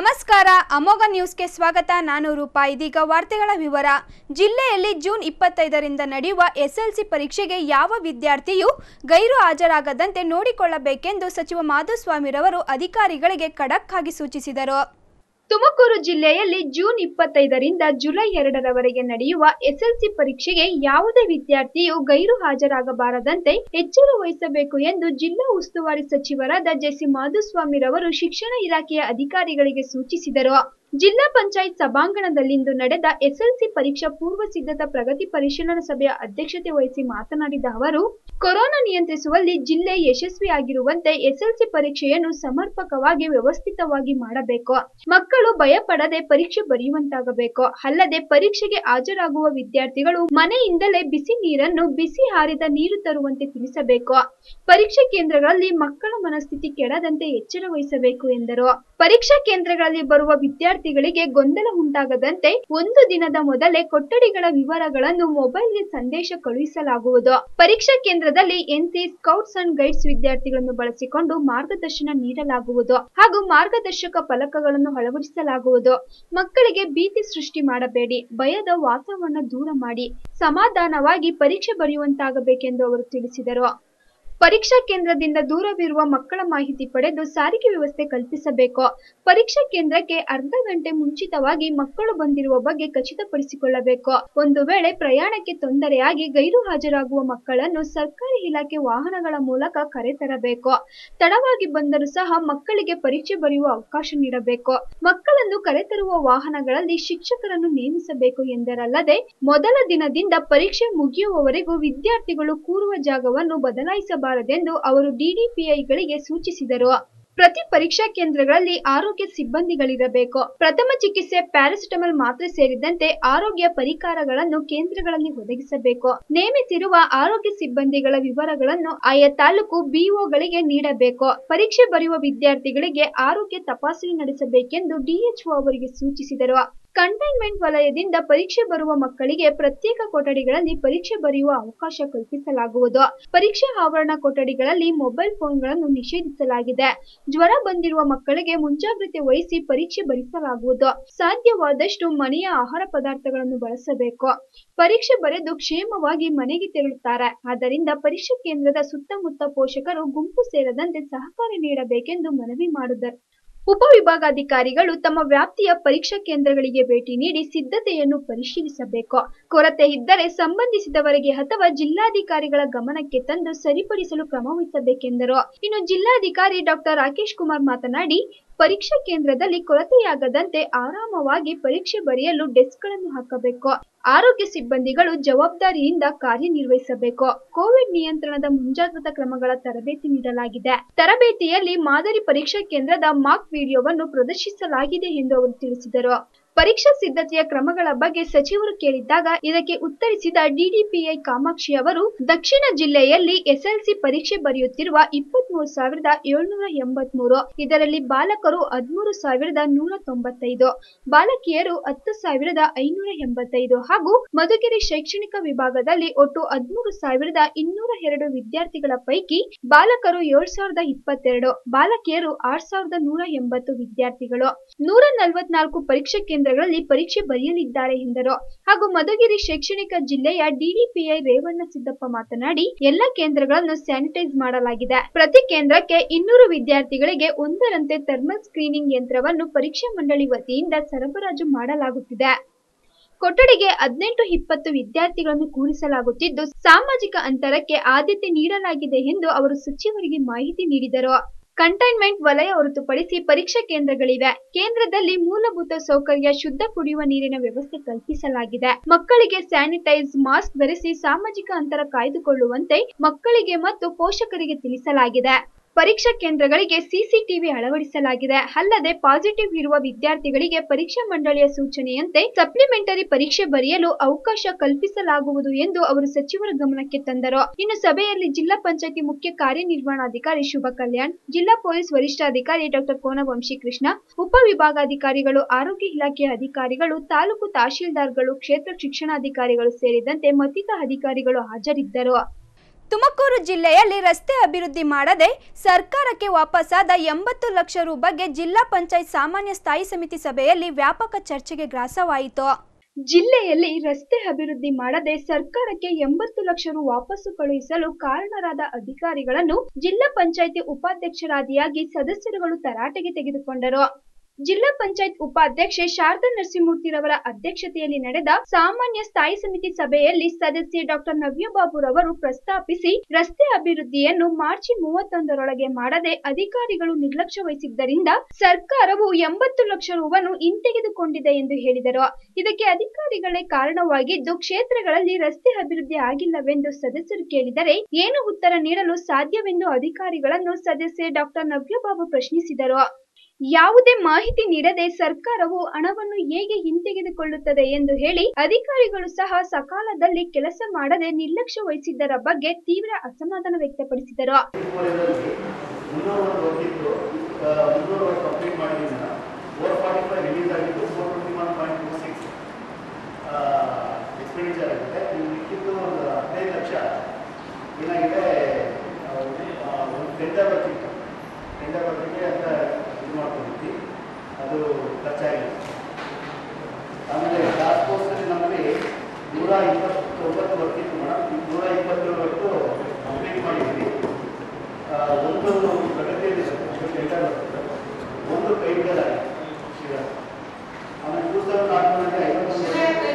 ನಮಸ್ಕಾರ ಅಮೋಘ ನ್ಯೂಸ್ಗೆ ಸ್ವಾಗತ ನಾನು ರೂಪಾ ಇದೀಗ ವಾರ್ತೆಗಳ ವಿವರ ಜಿಲ್ಲೆಯಲ್ಲಿ ಜೂನ್ ಇಪ್ಪತ್ತೈದರಿಂದ ನಡೆಯುವ ಎಸ್ಎಲ್ಸಿ ಪರೀಕ್ಷೆಗೆ ಯಾವ ವಿದ್ಯಾರ್ಥಿಯೂ ಗೈರು ಹಾಜರಾಗದಂತೆ ನೋಡಿಕೊಳ್ಳಬೇಕೆಂದು ಸಚಿವ ಮಾಧುಸ್ವಾಮಿರವರು ಅಧಿಕಾರಿಗಳಿಗೆ ಖಡಕ್ ಆಗಿ ಸೂಚಿಸಿದರು ತುಮಕೂರು ಜಿಲ್ಲೆಯಲ್ಲಿ ಜೂನ್ ಇಪ್ಪತ್ತೈದರಿಂದ ಜುಲೈ ಎರಡರವರೆಗೆ ನಡೆಯುವ ಎಸ್ಎಲ್ಸಿ ಪರೀಕ್ಷೆಗೆ ಯಾವುದೇ ವಿದ್ಯಾರ್ಥಿಯು ಗೈರು ಹಾಜರಾಗಬಾರದಂತೆ ಎಚ್ಚರ ವಹಿಸಬೇಕು ಎಂದು ಜಿಲ್ಲಾ ಉಸ್ತುವಾರಿ ಸಚಿವರಾದ ಜೆಸಿ ಮಾಧುಸ್ವಾಮಿರವರು ಶಿಕ್ಷಣ ಇಲಾಖೆಯ ಅಧಿಕಾರಿಗಳಿಗೆ ಸೂಚಿಸಿದರು ಜಿಲ್ಲಾ ಪಂಚಾಯತ್ ಸಭಾಂಗಣದಲ್ಲಿಂದು ನಡೆದ ಎಸ್ಎಲ್ಸಿ ಪರೀಕ್ಷಾ ಪೂರ್ವ ಸಿದ್ಧತಾ ಪ್ರಗತಿ ಪರಿಶೀಲನಾ ಸಭೆಯ ಅಧ್ಯಕ್ಷತೆ ವಹಿಸಿ ಮಾತನಾಡಿದ ಅವರು ಕೊರೋನಾ ನಿಯಂತ್ರಿಸುವಲ್ಲಿ ಜಿಲ್ಲೆ ಯಶಸ್ವಿಯಾಗಿರುವಂತೆ ಎಸ್ಎಲ್ಸಿ ಪರೀಕ್ಷೆಯನ್ನು ಸಮರ್ಪಕವಾಗಿ ವ್ಯವಸ್ಥಿತವಾಗಿ ಮಾಡಬೇಕು ಮಕ್ಕಳು ಭಯಪಡದೆ ಪರೀಕ್ಷೆ ಬರೆಯುವಂತಾಗಬೇಕು ಅಲ್ಲದೆ ಪರೀಕ್ಷೆಗೆ ಹಾಜರಾಗುವ ವಿದ್ಯಾರ್ಥಿಗಳು ಮನೆಯಿಂದಲೇ ಬಿಸಿ ನೀರನ್ನು ಬಿಸಿ ಹಾರಿದ ನೀರು ತರುವಂತೆ ತಿಳಿಸಬೇಕು ಪರೀಕ್ಷಾ ಕೇಂದ್ರಗಳಲ್ಲಿ ಮಕ್ಕಳ ಮನಸ್ಥಿತಿ ಕೆಡದಂತೆ ಎಚ್ಚರ ವಹಿಸಬೇಕು ಎಂದರು ಪರೀಕ್ಷಾ ಕೇಂದ್ರಗಳಲ್ಲಿ ಬರುವ ವಿದ್ಯಾರ್ಥಿಗಳಿಗೆ ಗೊಂದಲ ಉಂಟಾಗದಂತೆ ಒಂದು ದಿನದ ಮೊದಲೇ ಕೊಠಡಿಗಳ ವಿವರಗಳನ್ನು ಮೊಬೈಲ್ಗೆ ಸಂದೇಶ ಕಳುಹಿಸಲಾಗುವುದು ಪರೀಕ್ಷಾ ಕೇಂದ್ರದಲ್ಲಿ ಎನ್ಸಿ ಸ್ಕೌಟ್ಸ್ ಅಂಡ್ ಗೈಡ್ಸ್ ವಿದ್ಯಾರ್ಥಿಗಳನ್ನು ಬಳಸಿಕೊಂಡು ಮಾರ್ಗದರ್ಶನ ನೀಡಲಾಗುವುದು ಹಾಗೂ ಮಾರ್ಗದರ್ಶಕ ಫಲಕಗಳನ್ನು ಅಳವಡಿಸಲಾಗುವುದು ಮಕ್ಕಳಿಗೆ ಭೀತಿ ಸೃಷ್ಟಿ ಮಾಡಬೇಡಿ ಭಯದ ವಾತಾವರಣ ದೂರ ಮಾಡಿ ಸಮಾಧಾನವಾಗಿ ಪರೀಕ್ಷೆ ಬರೆಯುವಂತಾಗಬೇಕೆಂದು ಅವರು ತಿಳಿಸಿದರು ಪರೀಕ್ಷಾ ಕೇಂದ್ರದಿಂದ ದೂರವಿರುವ ಮಕ್ಕಳ ಮಾಹಿತಿ ಪಡೆದು ಸಾರಿಗೆ ವ್ಯವಸ್ಥೆ ಕಲ್ಪಿಸಬೇಕು ಪರೀಕ್ಷಾ ಕೇಂದ್ರಕ್ಕೆ ಅರ್ಧ ಗಂಟೆ ಮುಂಚಿತವಾಗಿ ಮಕ್ಕಳು ಬಂದಿರುವ ಬಗ್ಗೆ ಖಚಿತಪಡಿಸಿಕೊಳ್ಳಬೇಕು ಒಂದು ವೇಳೆ ಪ್ರಯಾಣಕ್ಕೆ ತೊಂದರೆಯಾಗಿ ಗೈರು ಹಾಜರಾಗುವ ಮಕ್ಕಳನ್ನು ಸರ್ಕಾರಿ ಇಲಾಖೆ ವಾಹನಗಳ ಮೂಲಕ ಕರೆತರಬೇಕು ತಡವಾಗಿ ಬಂದರೂ ಸಹ ಮಕ್ಕಳಿಗೆ ಪರೀಕ್ಷೆ ಬರೆಯುವ ಅವಕಾಶ ನೀಡಬೇಕು ಮಕ್ಕಳನ್ನು ಕರೆತರುವ ವಾಹನಗಳಲ್ಲಿ ಶಿಕ್ಷಕರನ್ನು ನೇಮಿಸಬೇಕು ಎಂದರಲ್ಲದೆ ಮೊದಲ ದಿನದಿಂದ ಪರೀಕ್ಷೆ ಮುಗಿಯುವವರೆಗೂ ವಿದ್ಯಾರ್ಥಿಗಳು ಕೂರುವ ಜಾಗವನ್ನು ಬದಲಾಯಿಸಬಾರದೆಂದು ಅವರು ಡಿಡಿಪಿಐಗಳಿಗೆ ಸೂಚಿಸಿದರು ಪ್ರತಿ ಪರೀಕ್ಷಾ ಕೇಂದ್ರಗಳಲ್ಲಿ ಆರೋಗ್ಯ ಸಿಬ್ಬಂದಿಗಳಿರಬೇಕು ಪ್ರಥಮ ಚಿಕಿತ್ಸೆ ಪ್ಯಾರಾಸಿಟಮಲ್ ಮಾತ್ರೆ ಸೇರಿದಂತೆ ಆರೋಗ್ಯ ಪರಿಕರಗಳನ್ನು ಕೇಂದ್ರಗಳಲ್ಲಿ ಒದಗಿಸಬೇಕು ನೇಮಿಸಿರುವ ಆರೋಗ್ಯ ಸಿಬ್ಬಂದಿಗಳ ವಿವರಗಳನ್ನು ಆಯಾ ತಾಲೂಕು ಬಿಒಗಳಿಗೆ ನೀಡಬೇಕು ಪರೀಕ್ಷೆ ಬರೆಯುವ ವಿದ್ಯಾರ್ಥಿಗಳಿಗೆ ಆರೋಗ್ಯ ತಪಾಸಣೆ ನಡೆಸಬೇಕೆಂದು ಡಿಎಚ್ಒ ಅವರಿಗೆ ಸೂಚಿಸಿದರು ಕಂಟೈನ್ಮೆಂಟ್ ವಲಯದಿಂದ ಪರೀಕ್ಷೆ ಬರುವ ಮಕ್ಕಳಿಗೆ ಪ್ರತ್ಯೇಕ ಕೊಠಡಿಗಳಲ್ಲಿ ಪರೀಕ್ಷೆ ಬರೆಯುವ ಅವಕಾಶ ಕಲ್ಪಿಸಲಾಗುವುದು ಪರೀಕ್ಷಾ ಆವರಣ ಕೊಠಡಿಗಳಲ್ಲಿ ಮೊಬೈಲ್ ಫೋನ್ಗಳನ್ನು ನಿಷೇಧಿಸಲಾಗಿದೆ ಜ್ವರ ಬಂದಿರುವ ಮಕ್ಕಳಿಗೆ ಮುಂಜಾಗ್ರತೆ ವಹಿಸಿ ಪರೀಕ್ಷೆ ಬರೆಸಲಾಗುವುದು ಸಾಧ್ಯವಾದಷ್ಟು ಮನೆಯ ಆಹಾರ ಪದಾರ್ಥಗಳನ್ನು ಬಳಸಬೇಕು ಪರೀಕ್ಷೆ ಬರೆದು ಕ್ಷೇಮವಾಗಿ ಮನೆಗೆ ತೆರಳುತ್ತಾರೆ ಆದ್ದರಿಂದ ಪರೀಕ್ಷಾ ಕೇಂದ್ರದ ಸುತ್ತಮುತ್ತ ಪೋಷಕರು ಗುಂಪು ಸೇರದಂತೆ ಸಹಕಾರ ನೀಡಬೇಕೆಂದು ಮನವಿ ಮಾಡಿದರು ಉಪವಿಭಾಗಾಧಿಕಾರಿಗಳು ತಮ್ಮ ವ್ಯಾಪ್ತಿಯ ಪರೀಕ್ಷಾ ಕೇಂದ್ರಗಳಿಗೆ ಭೇಟಿ ನೀಡಿ ಸಿದ್ಧತೆಯನ್ನು ಪರಿಶೀಲಿಸಬೇಕು ಕೊರತೆ ಇದ್ದರೆ ಸಂಬಂಧಿಸಿದವರಿಗೆ ಅಥವಾ ಜಿಲ್ಲಾಧಿಕಾರಿಗಳ ಗಮನಕ್ಕೆ ತಂದು ಸರಿಪಡಿಸಲು ಕ್ರಮವಹಿಸಬೇಕೆಂದರು ಇನ್ನು ಜಿಲ್ಲಾಧಿಕಾರಿ ಡಾಕ್ಟರ್ ರಾಕೇಶ್ ಕುಮಾರ್ ಮಾತನಾಡಿ ಪರೀಕ್ಷಾ ಕೇಂದ್ರದಲ್ಲಿ ಕೊರತೆಯಾಗದಂತೆ ಆರಾಮವಾಗಿ ಪರೀಕ್ಷೆ ಬರೆಯಲು ಡೆಸ್ಕ್ಗಳನ್ನು ಹಾಕಬೇಕು ಆರೋಗ್ಯ ಸಿಬ್ಬಂದಿಗಳು ಜವಾಬ್ದಾರಿಯಿಂದ ಕಾರ್ಯನಿರ್ವಹಿಸಬೇಕು ಕೋವಿಡ್ ನಿಯಂತ್ರಣದ ಮುಂಜಾಗ್ರತಾ ಕ್ರಮಗಳ ತರಬೇತಿ ನೀಡಲಾಗಿದೆ ತರಬೇತಿಯಲ್ಲಿ ಮಾದರಿ ಪರೀಕ್ಷಾ ಕೇಂದ್ರದ ಮಾಕ್ ವಿಡಿಯೋವನ್ನು ಪ್ರದರ್ಶಿಸಲಾಗಿದೆ ಎಂದು ಅವರು ತಿಳಿಸಿದರು ಪರೀಕ್ಷಾ ಸಿದ್ಧತೆಯ ಕ್ರಮಗಳ ಬಗ್ಗೆ ಸಚಿವರು ಕೇಳಿದ್ದಾಗ ಇದಕ್ಕೆ ಉತ್ತರಿಸಿದ ಡಿಡಿಪಿಐ ಕಾಮಾಕ್ಷಿ ಅವರು ದಕ್ಷಿಣ ಜಿಲ್ಲೆಯಲ್ಲಿ ಎಸ್ಎಲ್ಸಿ ಪರೀಕ್ಷೆ ಬರೆಯುತ್ತಿರುವ ಇಪ್ಪತ್ಮೂರು ಸಾವಿರದ ಏಳ್ನೂರ ಎಂಬತ್ಮೂರು ಇದರಲ್ಲಿ ಬಾಲಕರು ಹದಿಮೂರು ಸಾವಿರದ ನೂರ ತೊಂಬತ್ತೈದು ಬಾಲಕಿಯರು ಹತ್ತು ಸಾವಿರದ ಐನೂರ ಎಂಬತ್ತೈದು ಹಾಗೂ ಮಧುಗಿರಿ ಶೈಕ್ಷಣಿಕ ವಿಭಾಗದಲ್ಲಿ ಒಟ್ಟು ಹದಿಮೂರು ಸಾವಿರದ ಇನ್ನೂರ ಎರಡು ವಿದ್ಯಾರ್ಥಿಗಳ ಪೈಕಿ ಬಾಲಕರು ಏಳ್ ಸಾವಿರದ ಇಪ್ಪತ್ತೆರಡು ಬಾಲಕಿಯರು ಆರ್ ಸಾವಿರದ ನೂರ ಎಂಬತ್ತು ವಿದ್ಯಾರ್ಥಿಗಳು ನೂರ ನಲವತ್ನಾಲ್ಕು ಪರೀಕ್ಷಾ ಕೇಂದ್ರಗಳಲ್ಲಿ ಪರೀಕ್ಷೆ ಬರೆಯಲಿದ್ದಾರೆ ಎಂದರು ಹಾಗೂ ಮಧುಗಿರಿ ಶೈಕ್ಷಣಿಕ ಜಿಲ್ಲೆಯ ಡಿಡಿಪಿಐ ರೇವಣ್ಣ ಸಿದ್ದಪ್ಪ ಮಾತನಾಡಿ ಎಲ್ಲ ಕೇಂದ್ರಗಳನ್ನು ಸ್ಯಾನಿಟೈಸ್ ಮಾಡಲಾಗಿದೆ ಪ್ರತಿ ಕೇಂದ್ರಕ್ಕೆ ಇನ್ನೂರು ವಿದ್ಯಾರ್ಥಿಗಳಿಗೆ ಒಂದರಂತೆ ಥರ್ಮಲ್ ಸ್ಕ್ರೀನಿಂಗ್ ಯಂತ್ರವನ್ನು ಪರೀಕ್ಷಾ ಮಂಡಳಿ ವತಿಯಿಂದ ಸರಬರಾಜು ಮಾಡಲಾಗುತ್ತಿದೆ ಕೊಠಡಿಗೆ ಹದಿನೆಂಟು ಇಪ್ಪತ್ತು ವಿದ್ಯಾರ್ಥಿಗಳನ್ನು ಕೂರಿಸಲಾಗುತ್ತಿದ್ದು ಸಾಮಾಜಿಕ ಅಂತರಕ್ಕೆ ಆದ್ಯತೆ ನೀಡಲಾಗಿದೆ ಎಂದು ಅವರು ಸಚಿವರಿಗೆ ಮಾಹಿತಿ ನೀಡಿದರು ಕಂಟೈನ್ಮೆಂಟ್ ವಲಯ ಹೊರತುಪಡಿಸಿ ಪರೀಕ್ಷಾ ಕೇಂದ್ರಗಳಿವೆ ಕೇಂದ್ರದಲ್ಲಿ ಮೂಲಭೂತ ಸೌಕರ್ಯ ಶುದ್ಧ ಕುಡಿಯುವ ನೀರಿನ ವ್ಯವಸ್ಥೆ ಕಲ್ಪಿಸಲಾಗಿದೆ ಮಕ್ಕಳಿಗೆ ಸ್ಯಾನಿಟೈಸ್ ಮಾಸ್ಕ್ ಧರಿಸಿ ಸಾಮಾಜಿಕ ಅಂತರ ಕಾಯ್ದುಕೊಳ್ಳುವಂತೆ ಮಕ್ಕಳಿಗೆ ಮತ್ತು ಪೋಷಕರಿಗೆ ತಿಳಿಸಲಾಗಿದೆ ಪರೀಕ್ಷಾ ಕೇಂದ್ರಗಳಿಗೆ ಸಿಸಿಟಿವಿ ಅಳವಡಿಸಲಾಗಿದೆ ಅಲ್ಲದೆ ಪಾಸಿಟಿವ್ ಇರುವ ವಿದ್ಯಾರ್ಥಿಗಳಿಗೆ ಪರೀಕ್ಷಾ ಮಂಡಳಿಯ ಸೂಚನೆಯಂತೆ ಸಪ್ಲಿಮೆಂಟರಿ ಪರೀಕ್ಷೆ ಬರೆಯಲು ಅವಕಾಶ ಕಲ್ಪಿಸಲಾಗುವುದು ಎಂದು ಅವರು ಸಚಿವರ ಗಮನಕ್ಕೆ ತಂದರು ಇನ್ನು ಸಭೆಯಲ್ಲಿ ಜಿಲ್ಲಾ ಪಂಚಾಯತಿ ಮುಖ್ಯ ಕಾರ್ಯನಿರ್ವಹಣಾಧಿಕಾರಿ ಶುಭ ಕಲ್ಯಾಣ್ ಜಿಲ್ಲಾ ಪೊಲೀಸ್ ವರಿಷ್ಠಾಧಿಕಾರಿ ಡಾಕ್ಟರ್ ಕೋನವಂಶಿ ಕೃಷ್ಣ ಉಪವಿಭಾಗಾಧಿಕಾರಿಗಳು ಆರೋಗ್ಯ ಇಲಾಖೆಯ ಅಧಿಕಾರಿಗಳು ತಾಲೂಕು ತಹಶೀಲ್ದಾರ್ಗಳು ಕ್ಷೇತ್ರ ಶಿಕ್ಷಣಾಧಿಕಾರಿಗಳು ಸೇರಿದಂತೆ ಮತ್ತಿತರ ಅಧಿಕಾರಿಗಳು ಹಾಜರಿದ್ದರು ತುಮಕೂರು ಜಿಲ್ಲೆಯಲ್ಲಿ ರಸ್ತೆ ಅಭಿವೃದ್ಧಿ ಮಾಡದೆ ಸರ್ಕಾರಕ್ಕೆ ವಾಪಸ್ಸಾದ ಎಂಬತ್ತು ಲಕ್ಷ ರು ಬಗ್ಗೆ ಜಿಲ್ಲಾ ಪಂಚಾಯತ್ ಸಾಮಾನ್ಯ ಸ್ಥಾಯಿ ಸಮಿತಿ ಸಭೆಯಲ್ಲಿ ವ್ಯಾಪಕ ಚರ್ಚೆಗೆ ಗ್ರಾಸವಾಯಿತು ಜಿಲ್ಲೆಯಲ್ಲಿ ರಸ್ತೆ ಅಭಿವೃದ್ಧಿ ಮಾಡದೆ ಸರ್ಕಾರಕ್ಕೆ ಎಂಬತ್ತು ಲಕ್ಷ ರು ವಾಪಸ್ಸು ಕಳುಹಿಸಲು ಕಾರಣರಾದ ಅಧಿಕಾರಿಗಳನ್ನು ಜಿಲ್ಲಾ ಪಂಚಾಯಿತಿ ಉಪಾಧ್ಯಕ್ಷರಾದಿಯಾಗಿ ಸದಸ್ಯರುಗಳು ತರಾಟೆಗೆ ತೆಗೆದುಕೊಂಡರು ಜಿಲ್ಲಾ ಪಂಚಾಯತ್ ಉಪಾಧ್ಯಕ್ಷೆ ಶಾರದಾ ನರಸಿಂಹಮೂರ್ತಿರವರ ಅಧ್ಯಕ್ಷತೆಯಲ್ಲಿ ನಡೆದ ಸಾಮಾನ್ಯ ಸ್ಥಾಯಿ ಸಮಿತಿ ಸಭೆಯಲ್ಲಿ ಸದಸ್ಯೆ ಡಾಕ್ಟರ್ ನವ್ಯಬಾಬುರವರು ಪ್ರಸ್ತಾಪಿಸಿ ರಸ್ತೆ ಅಭಿವೃದ್ಧಿಯನ್ನು ಮಾರ್ಚ್ ಮೂವತ್ತೊಂದರೊಳಗೆ ಮಾಡದೆ ಅಧಿಕಾರಿಗಳು ನಿರ್ಲಕ್ಷ್ಯ ವಹಿಸಿದ್ದರಿಂದ ಸರ್ಕಾರವು ಎಂಬತ್ತು ಲಕ್ಷ ರುವನ್ನು ಹಿಂತೆಗೆದುಕೊಂಡಿದೆ ಎಂದು ಹೇಳಿದರು ಇದಕ್ಕೆ ಅಧಿಕಾರಿಗಳೇ ಕಾರಣವಾಗಿದ್ದು ಕ್ಷೇತ್ರಗಳಲ್ಲಿ ರಸ್ತೆ ಅಭಿವೃದ್ಧಿ ಆಗಿಲ್ಲವೆಂದು ಸದಸ್ಯರು ಕೇಳಿದರೆ ಏನು ಉತ್ತರ ನೀಡಲು ಸಾಧ್ಯವೆಂದು ಅಧಿಕಾರಿಗಳನ್ನು ಸದಸ್ಯೆ ಡಾಕ್ಟರ್ ನವ್ಯಬಾಬು ಪ್ರಶ್ನಿಸಿದರು ಯಾವುದೇ ಮಾಹಿತಿ ನೀಡದೆ ಸರ್ಕಾರವು ಹಣವನ್ನು ಹೇಗೆ ಹಿಂತೆಗೆದುಕೊಳ್ಳುತ್ತದೆ ಎಂದು ಹೇಳಿ ಅಧಿಕಾರಿಗಳು ಸಹ ಸಕಾಲದಲ್ಲಿ ಕೆಲಸ ಮಾಡದೆ ನಿರ್ಲಕ್ಷ್ಯ ವಹಿಸಿದ್ದರ ಬಗ್ಗೆ ತೀವ್ರ ಅಸಮಾಧಾನ ವ್ಯಕ್ತಪಡಿಸಿದರು ಮುನ್ನೂರು ಹೋಗಿದ್ದು ಮುನ್ನೂರು ಕಂಪ್ಲೀಟ್ ಮಾಡಿದ್ದೀನಿ ಫೋರ್ ಫಾರ್ಟಿ ಫೈವ್ ರಿಲೀಸ್ ಆಗಿದ್ದು four twenty one point two six expenditure ಆಗಿದೆ ಇನ್ನು ಮಿಕ್ಕಿದ್ದು ಒಂದು ಹದಿನೈದು ಲಕ್ಷ ಏನಾಗಿದೆ ಆ, ಒಂದು ಟೆಂಡರ್ ಬರ್ತಿತ್ತು ಟೆಂಡರ್ ಬರ್ತಿಗೆ ಅಂತ ಇದು ಮಾಡ್ಕೊಂಡಿದ್ವಿ ಅದು ಖರ್ಚಾಗಿಲ್ಲ ಆಮೇಲೆ ಟಾಸ್ಕ್ ಫೋರ್ಸಲ್ಲಿ ನಮ್ಮಲ್ಲಿ ನೂರ ಇಪ್ಪತ್ತೊಂಬತ್ತು ಬರ್ತಿತ್ತು ಮೇಡಮ್ ನೂರ ಇಪ್ಪತ್ತೇಳು ಒಟ್ಟು ಕಂಪ್ಲೀಟ್ ಮಾಡಿದ್ವಿ ಆ, ಒಂದು ಪ್ರಗತಿಯಲ್ಲಿ ಟೆಂಡರ್ ಬರ್ತದೆ ಒಂದು ಕೈಗಳ ಆಮೇಲೆ ಟೂ ತೌಸಂಡ್ ಆರ್ನೂರಲ್ಲಿ ಐವತ್ತೊಂದು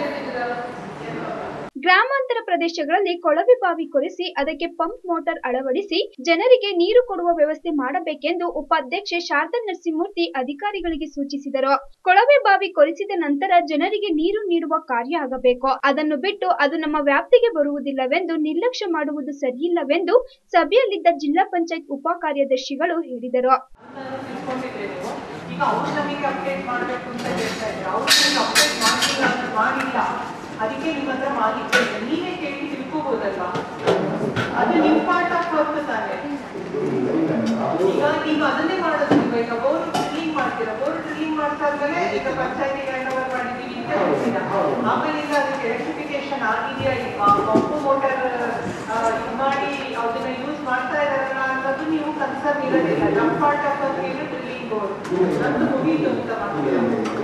ಗ್ರಾಮಾಂತರ ಪ್ರದೇಶಗಳಲ್ಲಿ ಕೊಳವೆ ಬಾವಿ ಕೊರೆಸಿ ಅದಕ್ಕೆ ಪಂಪ್ ಮೋಟಾರ್ ಅಳವಡಿಸಿ ಜನರಿಗೆ ನೀರು ಕೊಡುವ ವ್ಯವಸ್ಥೆ ಮಾಡಬೇಕೆಂದು ಉಪಾಧ್ಯಕ್ಷೆ ಶಾರದಾ ನರಸಿಂಹಮೂರ್ತಿ ಅಧಿಕಾರಿಗಳಿಗೆ ಸೂಚಿಸಿದರು ಕೊಳವೆ ಬಾವಿ ಕೊರೆಸಿದ ನಂತರ ಜನರಿಗೆ ನೀರು ನೀಡುವ ಕಾರ್ಯ ಆಗಬೇಕು ಅದನ್ನು ಬಿಟ್ಟು ಅದು ನಮ್ಮ ವ್ಯಾಪ್ತಿಗೆ ಬರುವುದಿಲ್ಲವೆಂದು ನಿರ್ಲಕ್ಷ್ಯ ಮಾಡುವುದು ಸರಿಯಿಲ್ಲವೆಂದು ಸಭೆಯಲ್ಲಿದ್ದ ಜಿಲ್ಲಾ ಪಂಚಾಯತ್ ಉಪ ಕಾರ್ಯದರ್ಶಿಗಳು ಹೇಳಿದರು ನಾನು ತಿಳ್ಕೊಂಡಿದ್ದೆ ನೀವು ಈಗ ಅವ್ರು ನಮಗೆ ಅಪ್ಡೇಟ್ ಮಾಡಬೇಕು ಅಂತ ಹೇಳ್ತಾ ಇದ್ದಾರೆ ಅವ್ರು ನಮಗೆ ಅಪ್ಡೇಟ್ ಮಾಡಿಲ್ಲ ಅಂದ್ರೆ ಮಾಡಿಲ್ಲ ಅದಕ್ಕೆ ನಿಮ್ಮ ಹತ್ರ ಮಾಹಿತಿ ಇದೆ ನೀವೇ ಕೇಳಿ ತಿಳ್ಕೋಬೋದಲ್ವಾ ಅದು ನಿಮ್ಮ ಪಾರ್ಟ್ ಆಫ್ ವರ್ಕ್ ತಾನೆ ಈಗ ನೀವು ಅದನ್ನೇ ಮಾಡೋದು ಈಗ ಈಗ ಬೋರ್ ಡ್ರಿಲ್ಲಿಂಗ್ ಮಾಡ್ತೀರಾ ಬೋರ್ ಡ್ರಿಲ್ಲಿಂಗ್ ಮಾಡ್ತಾ ಇದ್ಮೇಲೆ ಈಗ ಪಂಚಾಯತಿ ಹ್ಯಾಂಡ್ ಓವರ್ ಮಾಡಿದೀವಿ ಅಂತ ಹೇಳ್ತೀರಾ ಆಮೇಲೆ ಈಗ ಅದಕ್ಕೆ ಎಲೆಕ್ಟ್ರಿಫಿಕೇಶನ್ ಆಗಿದೆಯಾ ಇಲ್ವಾ ಪಂಪು ಮೋಟರ್ ಇದು ಮಾಡಿ ಅದನ್ನ ಯೂಸ್ ಮಾಡ್ತಾ ಇದಾರಲ್ಲ ಅನ್ನೋದು ನೀವು ಕನ್ಸರ್ನ್ ಇರೋದಿಲ್ಲ ನಮ್ಮ ಪಾರ್ಟ್ ಆಫ್ ವರ್ಕ್ ಇದೆ ಡ್ರಿಲ್ಲಿಂಗ್ ಬೋರ್ ನಂದು ಮುಗೀತು ಅಂತ ಮಾಡ್ತೀರಾ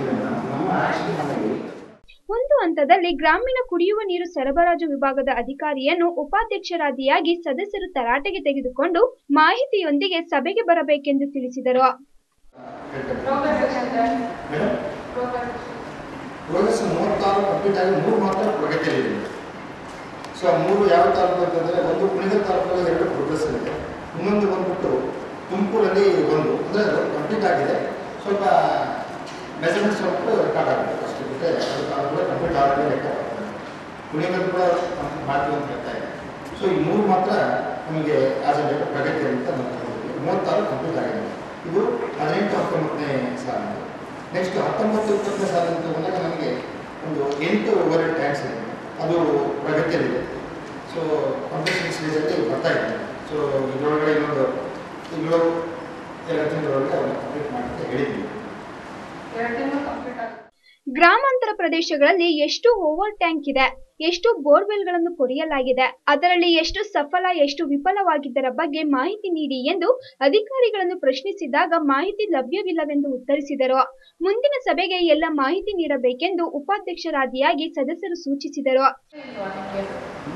ಒಂದು ಹಂತದಲ್ಲಿ ಗ್ರಾಮೀಣ ಕುಡಿಯುವ ನೀರು ಸರಬರಾಜು ವಿಭಾಗದ ಅಧಿಕಾರಿಯನ್ನು ಉಪಾಧ್ಯಕ್ಷರಾದಿಯಾಗಿ ಸದಸ್ಯರು ತರಾಟೆಗೆ ತೆಗೆದುಕೊಂಡು ಮಾಹಿತಿಯೊಂದಿಗೆ ಸಭೆಗೆ ಬರಬೇಕೆಂದು ತಿಳಿಸಿದರು ಪ್ರೋಗ್ರೆಸ್ ಎಷ್ಟಿದೆ ಮೇಡಮ್ ಪ್ರೋಗ್ರೆಸ್ ಪ್ರೋಗ್ರೆಸ್ ಮೂವತ್ತಾರು ಕಂಪ್ಲೀಟ್ ಆಗಿ ಮೂರು ಮಾತ್ರ ಪ್ರಗತಿಯಲ್ಲಿದೆ ಸೊ ಆ ಮೂರು ಯಾವ ತಾಲೂಕು ಅಂತಂದರೆ ಒಂದು ಕುಣಿಗಲ್ ತಾಲೂಕಲ್ಲಿ ಎರಡು ಪ್ರೋಗ್ರೆಸ್ ಇದೆ ಇನ್ನೊಂದು ಬಂದ್ಬಿಟ್ಟು ತುಮಕೂರಲ್ಲಿ ಒಂದು ಅಂದರೆ ಅದು ಕಂಪ್ಲೀಟ್ ಆಗಿದೆ ಸ್ವಲ್ಪ ಮೆಜರ್ಮೆಂಟ್ ಸ್ವಲ್ಪ ರೆಕಾರ್ಡ್ ಆಗಿದೆ ಅಷ್ಟು ಬಿಟ್ಟರೆ ಅದು ತಾಲೂಕು ಕಂಪ್ಲೀಟ್ ಆಗಿದೆ ಲೆಕ್ಕ ಬರ್ತದೆ ಕುಣಿಗಲ್ ಕೂಡ ಕಂಪ್ಲೀಟ್ ಮಾಡ್ತೀವಿ ಅಂತ ಹೇಳ್ತಾ ಇದೆ ಸೊ ಈ ಮೂರು ಮಾತ್ರ ನಮಗೆ ಆಸ್ ಎ ಪ್ರಗತಿ ಅಂತ ನಾವು ತಗೊಂಡಿದ್ದೀವಿ. ಮೂವತ್ತಾರು ಕಂಪ್ಲೀಟ್ ಆಗಿದೆ ಇದು ಹದಿನೆಂಟು ಹತ್ತೊಂಬತ್ತನೇ ಸಾಲ ನೆಕ್ಸ್ಟ್ ಹತ್ತೊಂಬತ್ತು ಇಪ್ಪತ್ತನೇ ಸಾಲಿನ ತಗೊಂಡಾಗ ನಮಗೆ ಒಂದು ಎಂಟು ಓವರ್ ಹೆಡ್ ಟ್ಯಾಂಕ್ಸ್ ಇದೆ ಅದು ಪ್ರಗತಿಯಲ್ಲಿದೆ ಸೊ ಕಂಪ್ಲೀಷನ್ ಸ್ಟೇಜಲ್ಲಿ ಬರ್ತಾ ಇದೆ ಸೊ ಇದರೊಳಗಡೆ ಇನ್ನೊಂದು ತಿಂಗಳು ಎರಡು ತಿಂಗಳೊಳಗೆ ಅದನ್ನು ಕಂಪ್ಲೀಟ್ ಮಾಡಕ್ಕೆ ಹೇಳಿದ್ದೀವಿ ಎರಡು ತಿಂಗಳು ಕಂಪ್ಲೀಟ್ ಆಗುತ್ತೆ ಗ್ರಾಮಾಂತರ ಪ್ರದೇಶಗಳಲ್ಲಿ ಎಷ್ಟು ಓವರ್ ಟ್ಯಾಂಕ್ ಇದೆ ಎಷ್ಟು ಬೋರ್ವೆಲ್ಗಳನ್ನು ಕೊರೆಯಲಾಗಿದೆ ಅದರಲ್ಲಿ ಎಷ್ಟು ಸಫಲ ಎಷ್ಟು ವಿಫಲವಾಗಿದ್ದರ ಬಗ್ಗೆ ಮಾಹಿತಿ ನೀಡಿ ಎಂದು ಅಧಿಕಾರಿಗಳನ್ನು ಪ್ರಶ್ನಿಸಿದಾಗ ಮಾಹಿತಿ ಲಭ್ಯವಿಲ್ಲವೆಂದು ಉತ್ತರಿಸಿದರು ಮುಂದಿನ ಸಭೆಗೆ ಎಲ್ಲ ಮಾಹಿತಿ ನೀಡಬೇಕೆಂದು ಉಪಾಧ್ಯಕ್ಷರಾದಿಯಾಗಿ ಸದಸ್ಯರು ಸೂಚಿಸಿದರು ಇಲ್ವಾ ನಿಮ್ಗೆ?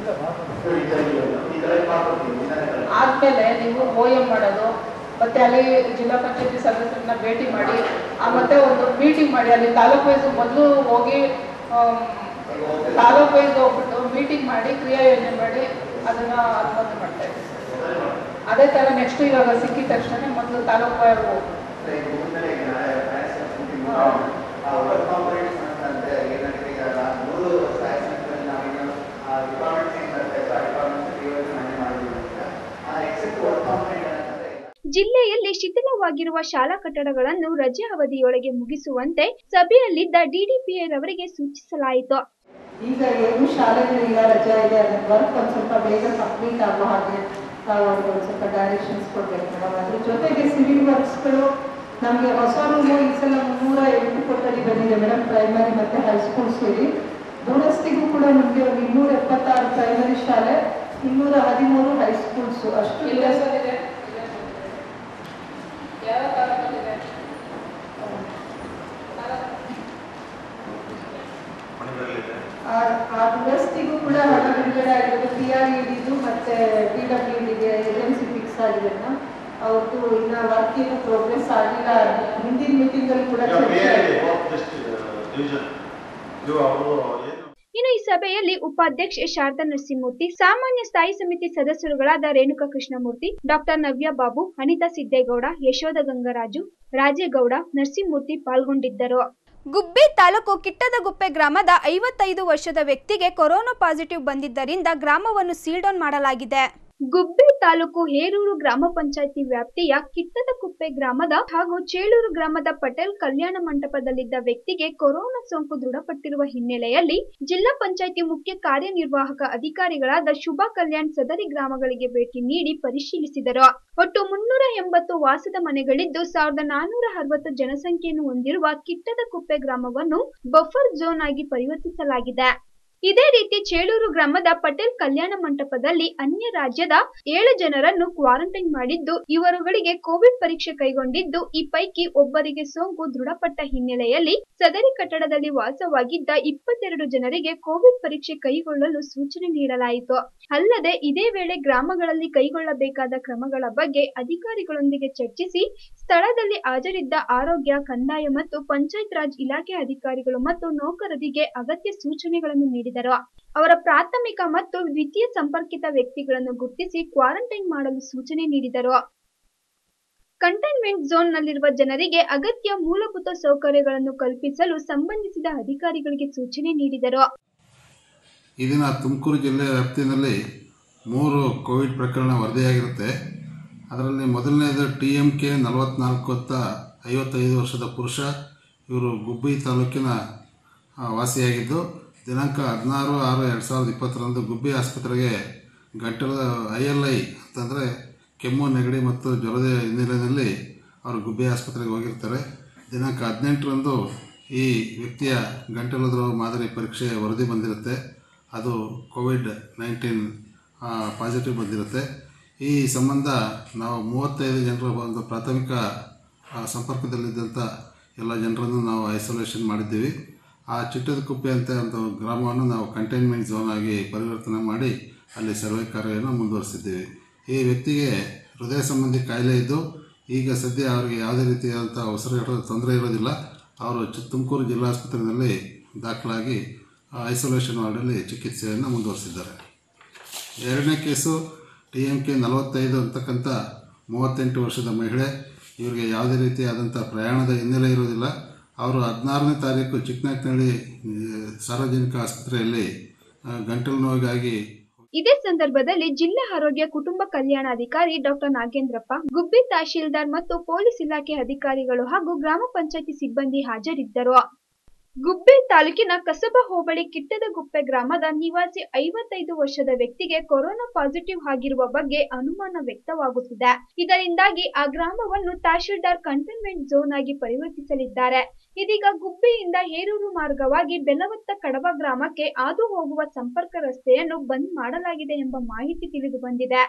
ಈ ಥರ ಮಾಡ್ಕೊಡ್ತೀವಿ ವಿಧಾನಗಳು. ಆದ್ಮೇಲೆ ನೀವು ಓ ಎಂ ಮಾಡೋದು ಮತ್ತೆ ಅಲ್ಲಿ ಜಿಲ್ಲಾ ಪಂಚಾಯತಿ ಸದಸ್ಯರನ್ನ ಭೇಟಿ ಮಾಡಿ ಆ ಮತ್ತೆ ಒಂದು ಮೀಟಿಂಗ್ ಮಾಡಿ ಅಲ್ಲಿ ತಾಲೂಕ್ ವೈಸ್ ಮೊದಲು ಹೋಗಿ ಆಮ್, ತಾಲೂಕ್ ವೈಸ್ ಹೋಗ್ಬಿಟ್ಟು ಮೀಟಿಂಗ್ ಮಾಡಿ ಕ್ರಿಯಾ ಯೋಜನೆ ಮಾಡಿ ಅದನ್ನ ಅನುಮತಿ ಮಾಡ್ತಾ ಇದ್ದೀವಿ ಅದೇ ತರ ನೆಕ್ಸ್ಟ್ ಇವಾಗ ಸಿಕ್ಕಿದ ತಕ್ಷಣ ಮೊದಲು ತಾಲೂಕ್ ವೈಸ್ ಹೋಗ್ಬೇಕು ಈಗ ಮುಗಿದ್ಮೇಲೆ ಈಗ ನಾಳೆ ಪ್ಯಾರಿಸ್ ಮಾಡ್ಕೊಂತೀವಿ. ಆ ವರ್ಕ್ ಕಾಂಪೊನೆಂಟ್ಸ್ ಅಂತಂದ್ರೆ ಏನಾಗಿದೆ ಈಗ ನಾವು ಮೂರು ಸಹಾಯ ಸಂಸ್ಥೆಗಳಲ್ಲಿ ನಾವೇನು ಡಿಪಾರ್ಟ್ಮೆಂಟ್ಸ್ ಏನು ಬರುತ್ತೆ ಆ ಡಿಪಾರ್ಟ್ಮೆಂಟ್ಸ್ ಯೋಜನೆ ಮಾಡಿದ್ದೀವಿ ಅಂತ ಆ ಎಕ್ಸೆಪ್ಟ್ ವರ್ಕ್ ಕಾಂಪೊನೆಂಟ್ ಏನಂತಂದ್ರೆ ಜಿಲ್ಲೆಯಲ್ಲಿ ಶಿಥಿಲವಾಗಿರುವ ಶಾಲಾ ಕಟ್ಟಡಗಳನ್ನು ರಜೆ ಅವಧಿಯೊಳಗೆ ಮುಗಿಸುವಂತೆ ಸಭೆಯಲ್ಲಿದ್ದ ಡಿಡಿಪಿಐ ರವರಿಗೆ ಸೂಚಿಸಲಾಯಿತು ಈಗ ಏನು ಶಾಲೆಗಳಿಲ್ಲ ರಜಾ ಇದೆ ಅದನ್ನ ವರ್ಕ್ ಒಂದು ಸ್ವಲ್ಪ ಬೇಗ ಕಂಪ್ಲೀಟ್ ಆಗೋ ಹಾಗೆ ನಾವು ಅವ್ರಿಗೆ ಒಂದು ಸ್ವಲ್ಪ ಡೈರೆಕ್ಷನ್ಸ್ ಕೊಡ್ಬೇಕು ಮೇಡಮ್ ಅದ್ರ ಜೊತೆಗೆ ಸಿವಿಲ್ ವರ್ಕ್ಸ್ಗಳು ನಮಗೆ ಹೊಸ ರೂಮು ಈ ಸಲ ಮುನ್ನೂರ ಎಂಟು ಕೊಠಡಿ ಬಂದಿದೆ ಮೇಡಮ್ ಪ್ರೈಮರಿ ಮತ್ತು ಹೈಸ್ಕೂಲ್ ಸೇರಿ ದೂರಸ್ತಿಗೂ ಕೂಡ ನಮಗೆ ಒಂದು ಇನ್ನೂರ ಎಪ್ಪತ್ತಾರು ಪ್ರೈಮರಿ ಶಾಲೆ ಇನ್ನೂರ ಹದಿಮೂರು ಹೈಸ್ಕೂಲ್ಸು ಅಷ್ಟು ದುರಸ್ತಿ ಆ- ಆ ದುರಸ್ತಿಗೂ ಕೂಡ ಹಣ ಬಿಡುಗಡೆ ಆಗಿರೋದು ಪಿ ಆರ್ ಇಡಿದು ಮತ್ತೆ ಪಿ ಡಬ್ಲ್ಯೂ ಡಿಗೆ ಏಜೆನ್ಸಿ ಫಿಕ್ಸ್ ಆಗಿದೆ ಅವ್ರದ್ದು ಇನ್ನ ವರ್ಕ್ ಏನು ಪ್ರೋಗ್ರೆಸ್ ಆಗಿಲ್ಲ ಹಿಂದಿನ ಮೀಟಿಂಗ್ ಅಲ್ಲಿ ಕೂಡ ಚರ್ಚೆ ಆಗಿದೆ. ಇನ್ನು ಈ ಸಭೆಯಲ್ಲಿ ಉಪಾಧ್ಯಕ್ಷೆ ಶಾರದಾ ನರಸಿಂಹಮೂರ್ತಿ ಸಾಮಾನ್ಯ ಸ್ಥಾಯಿ ಸಮಿತಿ ಸದಸ್ಯರುಗಳಾದ ರೇಣುಕಾ ಕೃಷ್ಣಮೂರ್ತಿ ಡಾಕ್ಟರ್ ನವ್ಯ ಬಾಬು ಅನಿತಾ ಸಿದ್ದೇಗೌಡ ಯಶೋಧ ಗಂಗರಾಜು ರಾಜೇಗೌಡ ನರಸಿಂಹಮೂರ್ತಿ ಪಾಲ್ಗೊಂಡಿದ್ದರು ಗುಬ್ಬಿ ತಾಲೂಕು ಕಿಟ್ಟದಗುಪ್ಪೆ ಗ್ರಾಮದ ಐವತ್ತೈದು ವರ್ಷದ ವ್ಯಕ್ತಿಗೆ ಕೊರೋನಾ ಪಾಸಿಟಿವ್ ಬಂದಿದ್ದರಿಂದ ಗ್ರಾಮವನ್ನು ಸೀಲ್ ಡೌನ್ ಮಾಡಲಾಗಿದೆ ಗುಬ್ಬಿ ತಾಲೂಕು ಹೇರೂರು ಗ್ರಾಮ ಪಂಚಾಯತಿ ವ್ಯಾಪ್ತಿಯ ಕಿಟ್ಟದಕುಪ್ಪೆ ಗ್ರಾಮದ ಹಾಗೂ ಚೇಳೂರು ಗ್ರಾಮದ ಪಟೇಲ್ ಕಲ್ಯಾಣ ಮಂಟಪದಲ್ಲಿದ್ದ ವ್ಯಕ್ತಿಗೆ ಕೊರೋನಾ ಸೋಂಕು ದೃಢಪಟ್ಟಿರುವ ಹಿನ್ನೆಲೆಯಲ್ಲಿ ಜಿಲ್ಲಾ ಪಂಚಾಯತಿ ಮುಖ್ಯ ಕಾರ್ಯನಿರ್ವಾಹಕ ಅಧಿಕಾರಿಗಳಾದ ಶುಭಾ ಕಲ್ಯಾಣ್ ಸದರಿ ಗ್ರಾಮಗಳಿಗೆ ಭೇಟಿ ನೀಡಿ ಪರಿಶೀಲಿಸಿದರು ಒಟ್ಟು ಮುನ್ನೂರ ಎಂಬತ್ತು ವಾಸದ ಮನೆಗಳಿದ್ದು ಸಾವಿರದ ನಾನೂರ ಅರವತ್ತು ಜನಸಂಖ್ಯೆಯನ್ನು ಹೊಂದಿರುವ ಕಿಟ್ಟದಕುಪ್ಪೆ ಗ್ರಾಮವನ್ನು ಬಫರ್ ಝೋನ್ ಆಗಿ ಪರಿವರ್ತಿಸಲಾಗಿದೆ ಇದೇ ರೀತಿ ಚೇಳೂರು ಗ್ರಾಮದ ಪಟೇಲ್ ಕಲ್ಯಾಣ ಮಂಟಪದಲ್ಲಿ ಅನ್ಯ ರಾಜ್ಯದ ಏಳು ಜನರನ್ನು ಕ್ವಾರಂಟೈನ್ ಮಾಡಿದ್ದು ಇವರುಗಳಿಗೆ ಕೋವಿಡ್ ಪರೀಕ್ಷೆ ಕೈಗೊಂಡಿದ್ದು ಈ ಪೈಕಿ ಒಬ್ಬರಿಗೆ ಸೋಂಕು ದೃಢಪಟ್ಟ ಹಿನ್ನೆಲೆಯಲ್ಲಿ ಸದರಿ ಕಟ್ಟಡದಲ್ಲಿ ವಾಸವಾಗಿದ್ದ ಇಪ್ಪತ್ತೆರಡು ಜನರಿಗೆ ಕೋವಿಡ್ ಪರೀಕ್ಷೆ ಕೈಗೊಳ್ಳಲು ಸೂಚನೆ ನೀಡಲಾಯಿತು ಅಲ್ಲದೆ ಇದೇ ವೇಳೆ ಗ್ರಾಮಗಳಲ್ಲಿ ಕೈಗೊಳ್ಳಬೇಕಾದ ಕ್ರಮಗಳ ಬಗ್ಗೆ ಅಧಿಕಾರಿಗಳೊಂದಿಗೆ ಚರ್ಚಿಸಿ ಸ್ಥಳದಲ್ಲಿ ಹಾಜರಿದ್ದ ಆರೋಗ್ಯ ಕಂದಾಯ ಮತ್ತು ಪಂಚಾಯತ್ ರಾಜ್ ಇಲಾಖೆ ಅಧಿಕಾರಿಗಳು ಮತ್ತು ನೌಕರರಿಗೆ ಅಗತ್ಯ ಸೂಚನೆಗಳನ್ನು ನೀಡಿದರು ಅವರ ಪ್ರಾಥಮಿಕ ಮತ್ತು ದ್ವಿತೀಯ ಸಂಪರ್ಕಿತ ವ್ಯಕ್ತಿಗಳನ್ನು ಗುರುತಿಸಿ ಕ್ವಾರಂಟೈನ್ ಮಾಡಲು ಸೂಚನೆ ನೀಡಿದರು ಕಂಟೈನ್ಮೆಂಟ್ ಝೋನ್ ನಲ್ಲಿರುವ ಜನರಿಗೆ ಅಗತ್ಯ ಮೂಲಭೂತ ಸೌಕರ್ಯಗಳನ್ನು ಕಲ್ಪಿಸಲು ಸಂಬಂಧಿಸಿದ ಅಧಿಕಾರಿಗಳಿಗೆ ಸೂಚನೆ ನೀಡಿದರು ಈ ದಿನ ತುಮಕೂರು ಜಿಲ್ಲೆ ವ್ಯಾಪ್ತಿಯಲ್ಲಿ ಮೂರು ಕೋವಿಡ್ ಪ್ರಕರಣ ವರದಿಯಾಗಿರುತ್ತೆ ಅದರಲ್ಲಿ ಮೊದಲನೇದು ಟಿ ಎಮ್ ಕೆ ನಲವತ್ನಾಲ್ಕು ಅಂತ ಐವತ್ತೈದು ವರ್ಷದ ಪುರುಷ ಇವರು ಗುಬ್ಬಿ ತಾಲೂಕಿನ ಆ, ವಾಸಿಯಾಗಿದ್ದು ದಿನಾಂಕ ಹದಿನಾರು ಆರು ಎರಡು ಸಾವಿರದ ಇಪ್ಪತ್ತರಂದು ಗುಬ್ಬಿ ಆಸ್ಪತ್ರೆಗೆ ಗಂಟಲದ ಐ ಎಲ್ ಐ ಅಂತಂದರೆ ಕೆಮ್ಮು ನೆಗಡಿ ಮತ್ತು ಜ್ವರದ ಹಿನ್ನೆಲೆಯಲ್ಲಿ ಅವರು ಗುಬ್ಬಿ ಆಸ್ಪತ್ರೆಗೆ ಹೋಗಿರ್ತಾರೆ ದಿನಾಂಕ ಹದಿನೆಂಟರಂದು ಈ ವ್ಯಕ್ತಿಯ ಗಂಟಲು ದ್ರವ ಮಾದರಿ ಪರೀಕ್ಷೆ ವರದಿ ಬಂದಿರುತ್ತೆ ಅದು ಕೋವಿಡ್ ನೈನ್ಟೀನ್ ಪಾಸಿಟಿವ್ ಬಂದಿರುತ್ತೆ ಈ ಸಂಬಂಧ ನಾವು ಮೂವತ್ತೈದು ಜನರ ಒಂದು ಪ್ರಾಥಮಿಕ ಆ, ಸಂಪರ್ಕದಲ್ಲಿದ್ದಂಥ ಎಲ್ಲ ಜನರನ್ನು ನಾವು ಐಸೋಲೇಷನ್ ಮಾಡಿದ್ದೀವಿ ಆ ಚಿಟ್ಟದ ಕುಪ್ಪೆ ಅಂತ ಒಂದು ಗ್ರಾಮವನ್ನು ನಾವು ಕಂಟೈನ್ಮೆಂಟ್ ಝೋನ್ ಆಗಿ ಪರಿವರ್ತನೆ ಮಾಡಿ ಅಲ್ಲಿ ಸರ್ವೆ ಕಾರ್ಯವನ್ನು ಮುಂದುವರಿಸಿದ್ದೀವಿ ಈ ವ್ಯಕ್ತಿಗೆ ಹೃದಯ ಸಂಬಂಧಿ ಕಾಯಿಲೆ ಇದ್ದು ಈಗ ಸದ್ಯ ಅವರಿಗೆ ಯಾವುದೇ ರೀತಿಯಾದಂಥ ಉಸಿರಾಟ ತೊಂದರೆ ಇರೋದಿಲ್ಲ ಅವರು ಚಿ ತುಮಕೂರು ಜಿಲ್ಲಾಸ್ಪತ್ರೆಯಲ್ಲಿ ದಾಖಲಾಗಿ ಐಸೋಲೇಷನ್ ವಾರ್ಡಲ್ಲಿ ಚಿಕಿತ್ಸೆಯನ್ನು ಮುಂದುವರಿಸಿದ್ದಾರೆ ಎರಡನೇ ಕೇಸು ಟಿ ಎಮ್ ಕೆ ನಲವತ್ತೈದು ಅಂತಕ್ಕಂಥ ಮೂವತ್ತೆಂಟು ವರ್ಷದ ಮಹಿಳೆ ಇವರಿಗೆ ಯಾವುದೇ ರೀತಿಯಾದಂಥ ಪ್ರಯಾಣದ ಹಿನ್ನೆಲೆ ಇರೋದಿಲ್ಲ ಅವರು ಹದಿನಾರನೇ ತಾರೀಕು ಚಿಕ್ಕನಾಗ್ನಳ್ಳಿ ಸಾರ್ವಜನಿಕ ಆಸ್ಪತ್ರೆಯಲ್ಲಿ ಆ, ಗಂಟಲು ನೋವಿಗಾಗಿ ಇದೇ ಸಂದರ್ಭದಲ್ಲಿ ಜಿಲ್ಲಾ ಆರೋಗ್ಯ ಕುಟುಂಬ ಕಲ್ಯಾಣಾಧಿಕಾರಿ ಡಾಕ್ಟರ್ ನಾಗೇಂದ್ರಪ್ಪ ಗುಬ್ಬಿ ತಹಶೀಲ್ದಾರ್ ಮತ್ತು ಪೊಲೀಸ್ ಇಲಾಖೆ ಅಧಿಕಾರಿಗಳು ಹಾಗೂ ಗ್ರಾಮ ಪಂಚಾಯತಿ ಸಿಬ್ಬಂದಿ ಹಾಜರಿದ್ದರು ಗುಬ್ಬಿ ತಾಲೂಕಿನ ಕಸಬಾ ಹೋಬಳಿ ಕಿಟ್ಟದಗುಪ್ಪೆ ಗ್ರಾಮದ ನಿವಾಸಿ ಐವತ್ತೈದು ವರ್ಷದ ವ್ಯಕ್ತಿಗೆ ಕೊರೋನಾ ಪಾಸಿಟಿವ್ ಆಗಿರುವ ಬಗ್ಗೆ ಅನುಮಾನ ವ್ಯಕ್ತವಾಗುತ್ತಿದೆ ಇದರಿಂದಾಗಿ ಆ ಗ್ರಾಮವನ್ನು ತಹಶೀಲ್ದಾರ್ ಕಂಟೈನ್ಮೆಂಟ್ ಝೋನ್ ಆಗಿ ಪರಿವರ್ತಿಸಲಿದ್ದಾರೆ ಇದೀಗ ಗುಬ್ಬಿಯಿಂದ ಹೇರೂರು ಮಾರ್ಗವಾಗಿ ಬೆಲವತ್ತ ಕಡಬ ಗ್ರಾಮಕ್ಕೆ ಹಾದು ಹೋಗುವ ಸಂಪರ್ಕ ರಸ್ತೆಯನ್ನು ಬಂದ್ ಮಾಡಲಾಗಿದೆ ಎಂಬ ಮಾಹಿತಿ ತಿಳಿದು ಬಂದಿದೆ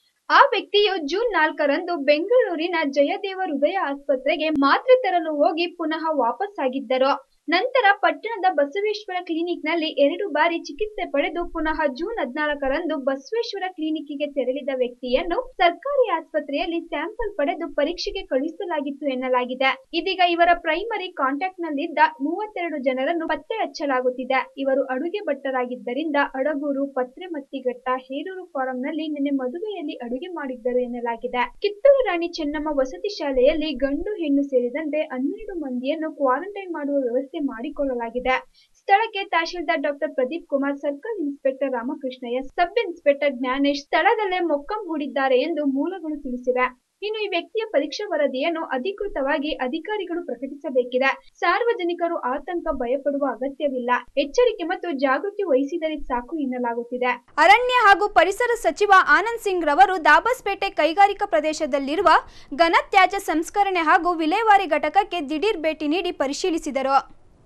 ಆ ವ್ಯಕ್ತಿಯು ಜೂನ್ ನಾಲ್ಕರಂದು ಬೆಂಗಳೂರಿನ ಜಯದೇವ ಹೃದಯ ಆಸ್ಪತ್ರೆಗೆ ಮಾತ್ರೆ ತರಲು ಹೋಗಿ ಪುನಃ ವಾಪಸ್ಸಾಗಿದ್ದರು ನಂತರ ಪಟ್ಟಣದ ಬಸವೇಶ್ವರ ಕ್ಲಿನಿಕ್ನಲ್ಲಿ ಎರಡು ಬಾರಿ ಚಿಕಿತ್ಸೆ ಪಡೆದು ಪುನಃ ಜೂನ್ ಹದಿನಾಲ್ಕರಂದು ಬಸವೇಶ್ವರ ಕ್ಲಿನಿಕ್ಗೆ ತೆರಳಿದ ವ್ಯಕ್ತಿಯನ್ನು ಸರ್ಕಾರಿ ಆಸ್ಪತ್ರೆಯಲ್ಲಿ ಸ್ಯಾಂಪಲ್ ಪಡೆದು ಪರೀಕ್ಷೆಗೆ ಕಳುಹಿಸಲಾಗಿತ್ತು ಎನ್ನಲಾಗಿದೆ ಇದೀಗ ಇವರ ಪ್ರೈಮರಿ ಕಾಂಟ್ಯಾಕ್ಟ್ ನಲ್ಲಿದ್ದ ಮೂವತ್ತೆರಡು ಜನರನ್ನು ಪತ್ತೆ ಹಚ್ಚಲಾಗುತ್ತಿದೆ ಇವರು ಅಡುಗೆ ಭಟ್ಟರಾಗಿದ್ದರಿಂದ ಅಡಗೂರು ಪತ್ರೆಮತ್ತಿಘಟ್ಟ ಹೇರೂರು ಫಾರಂನಲ್ಲಿ ನಿನ್ನೆ ಮದುವೆಯಲ್ಲಿ ಅಡುಗೆ ಮಾಡಿದ್ದರು ಎನ್ನಲಾಗಿದೆ ಕಿತ್ತೂರು ರಾಣಿ ಚೆನ್ನಮ್ಮ ವಸತಿ ಶಾಲೆಯಲ್ಲಿ ಗಂಡು ಹೆಣ್ಣು ಸೇರಿದಂತೆ ಹನ್ನೆರಡು ಮಂದಿಯನ್ನು ಕ್ವಾರಂಟೈನ್ ಮಾಡುವ ವ್ಯವಸ್ಥೆ ಮಾಡಿಕೊಳ್ಳಲಾಗಿದೆ ಸ್ಥಳಕ್ಕೆ tahsildar doctor Pradeep Kumar circle inspector Ramakrishnaiah sub inspector Gnanesh ಸ್ಥಳದಲ್ಲೇ ಮೊಕ್ಕಂ ಹೂಡಿದ್ದಾರೆ ಎಂದು ಮೂಲಗಳು ತಿಳಿಸಿವೆ ಇನ್ನು ಈ ವ್ಯಕ್ತಿಯ ಪರೀಕ್ಷಾ ವರದಿಯನ್ನು ಅಧಿಕೃತವಾಗಿ ಅಧಿಕಾರಿಗಳು ಪ್ರಕಟಿಸಬೇಕಿದೆ ಸಾರ್ವಜನಿಕರು ಆತಂಕ ಭಯಪಡುವ ಅಗತ್ಯವಿಲ್ಲ ಎಚ್ಚರಿಕೆ ಮತ್ತು ಜಾಗೃತಿ ವಹಿಸಿದರೆ ಸಾಕು ಎನ್ನಲಾಗುತ್ತಿದೆ ಅರಣ್ಯ ಹಾಗೂ ಪರಿಸರ ಸಚಿವ ಆನಂದ್ ಸಿಂಗ್ ರವರು ದಾಬಸ್ಪೇಟೆ ಕೈಗಾರಿಕಾ ಪ್ರದೇಶದಲ್ಲಿರುವ ಘನತ್ಯಾಜ್ಯ ಸಂಸ್ಕರಣೆ ಹಾಗೂ ವಿಲೇವಾರಿ ಘಟಕಕ್ಕೆ ದಿಢೀರ್ ಭೇಟಿ ನೀಡಿ ಪರಿಶೀಲಿಸಿದರು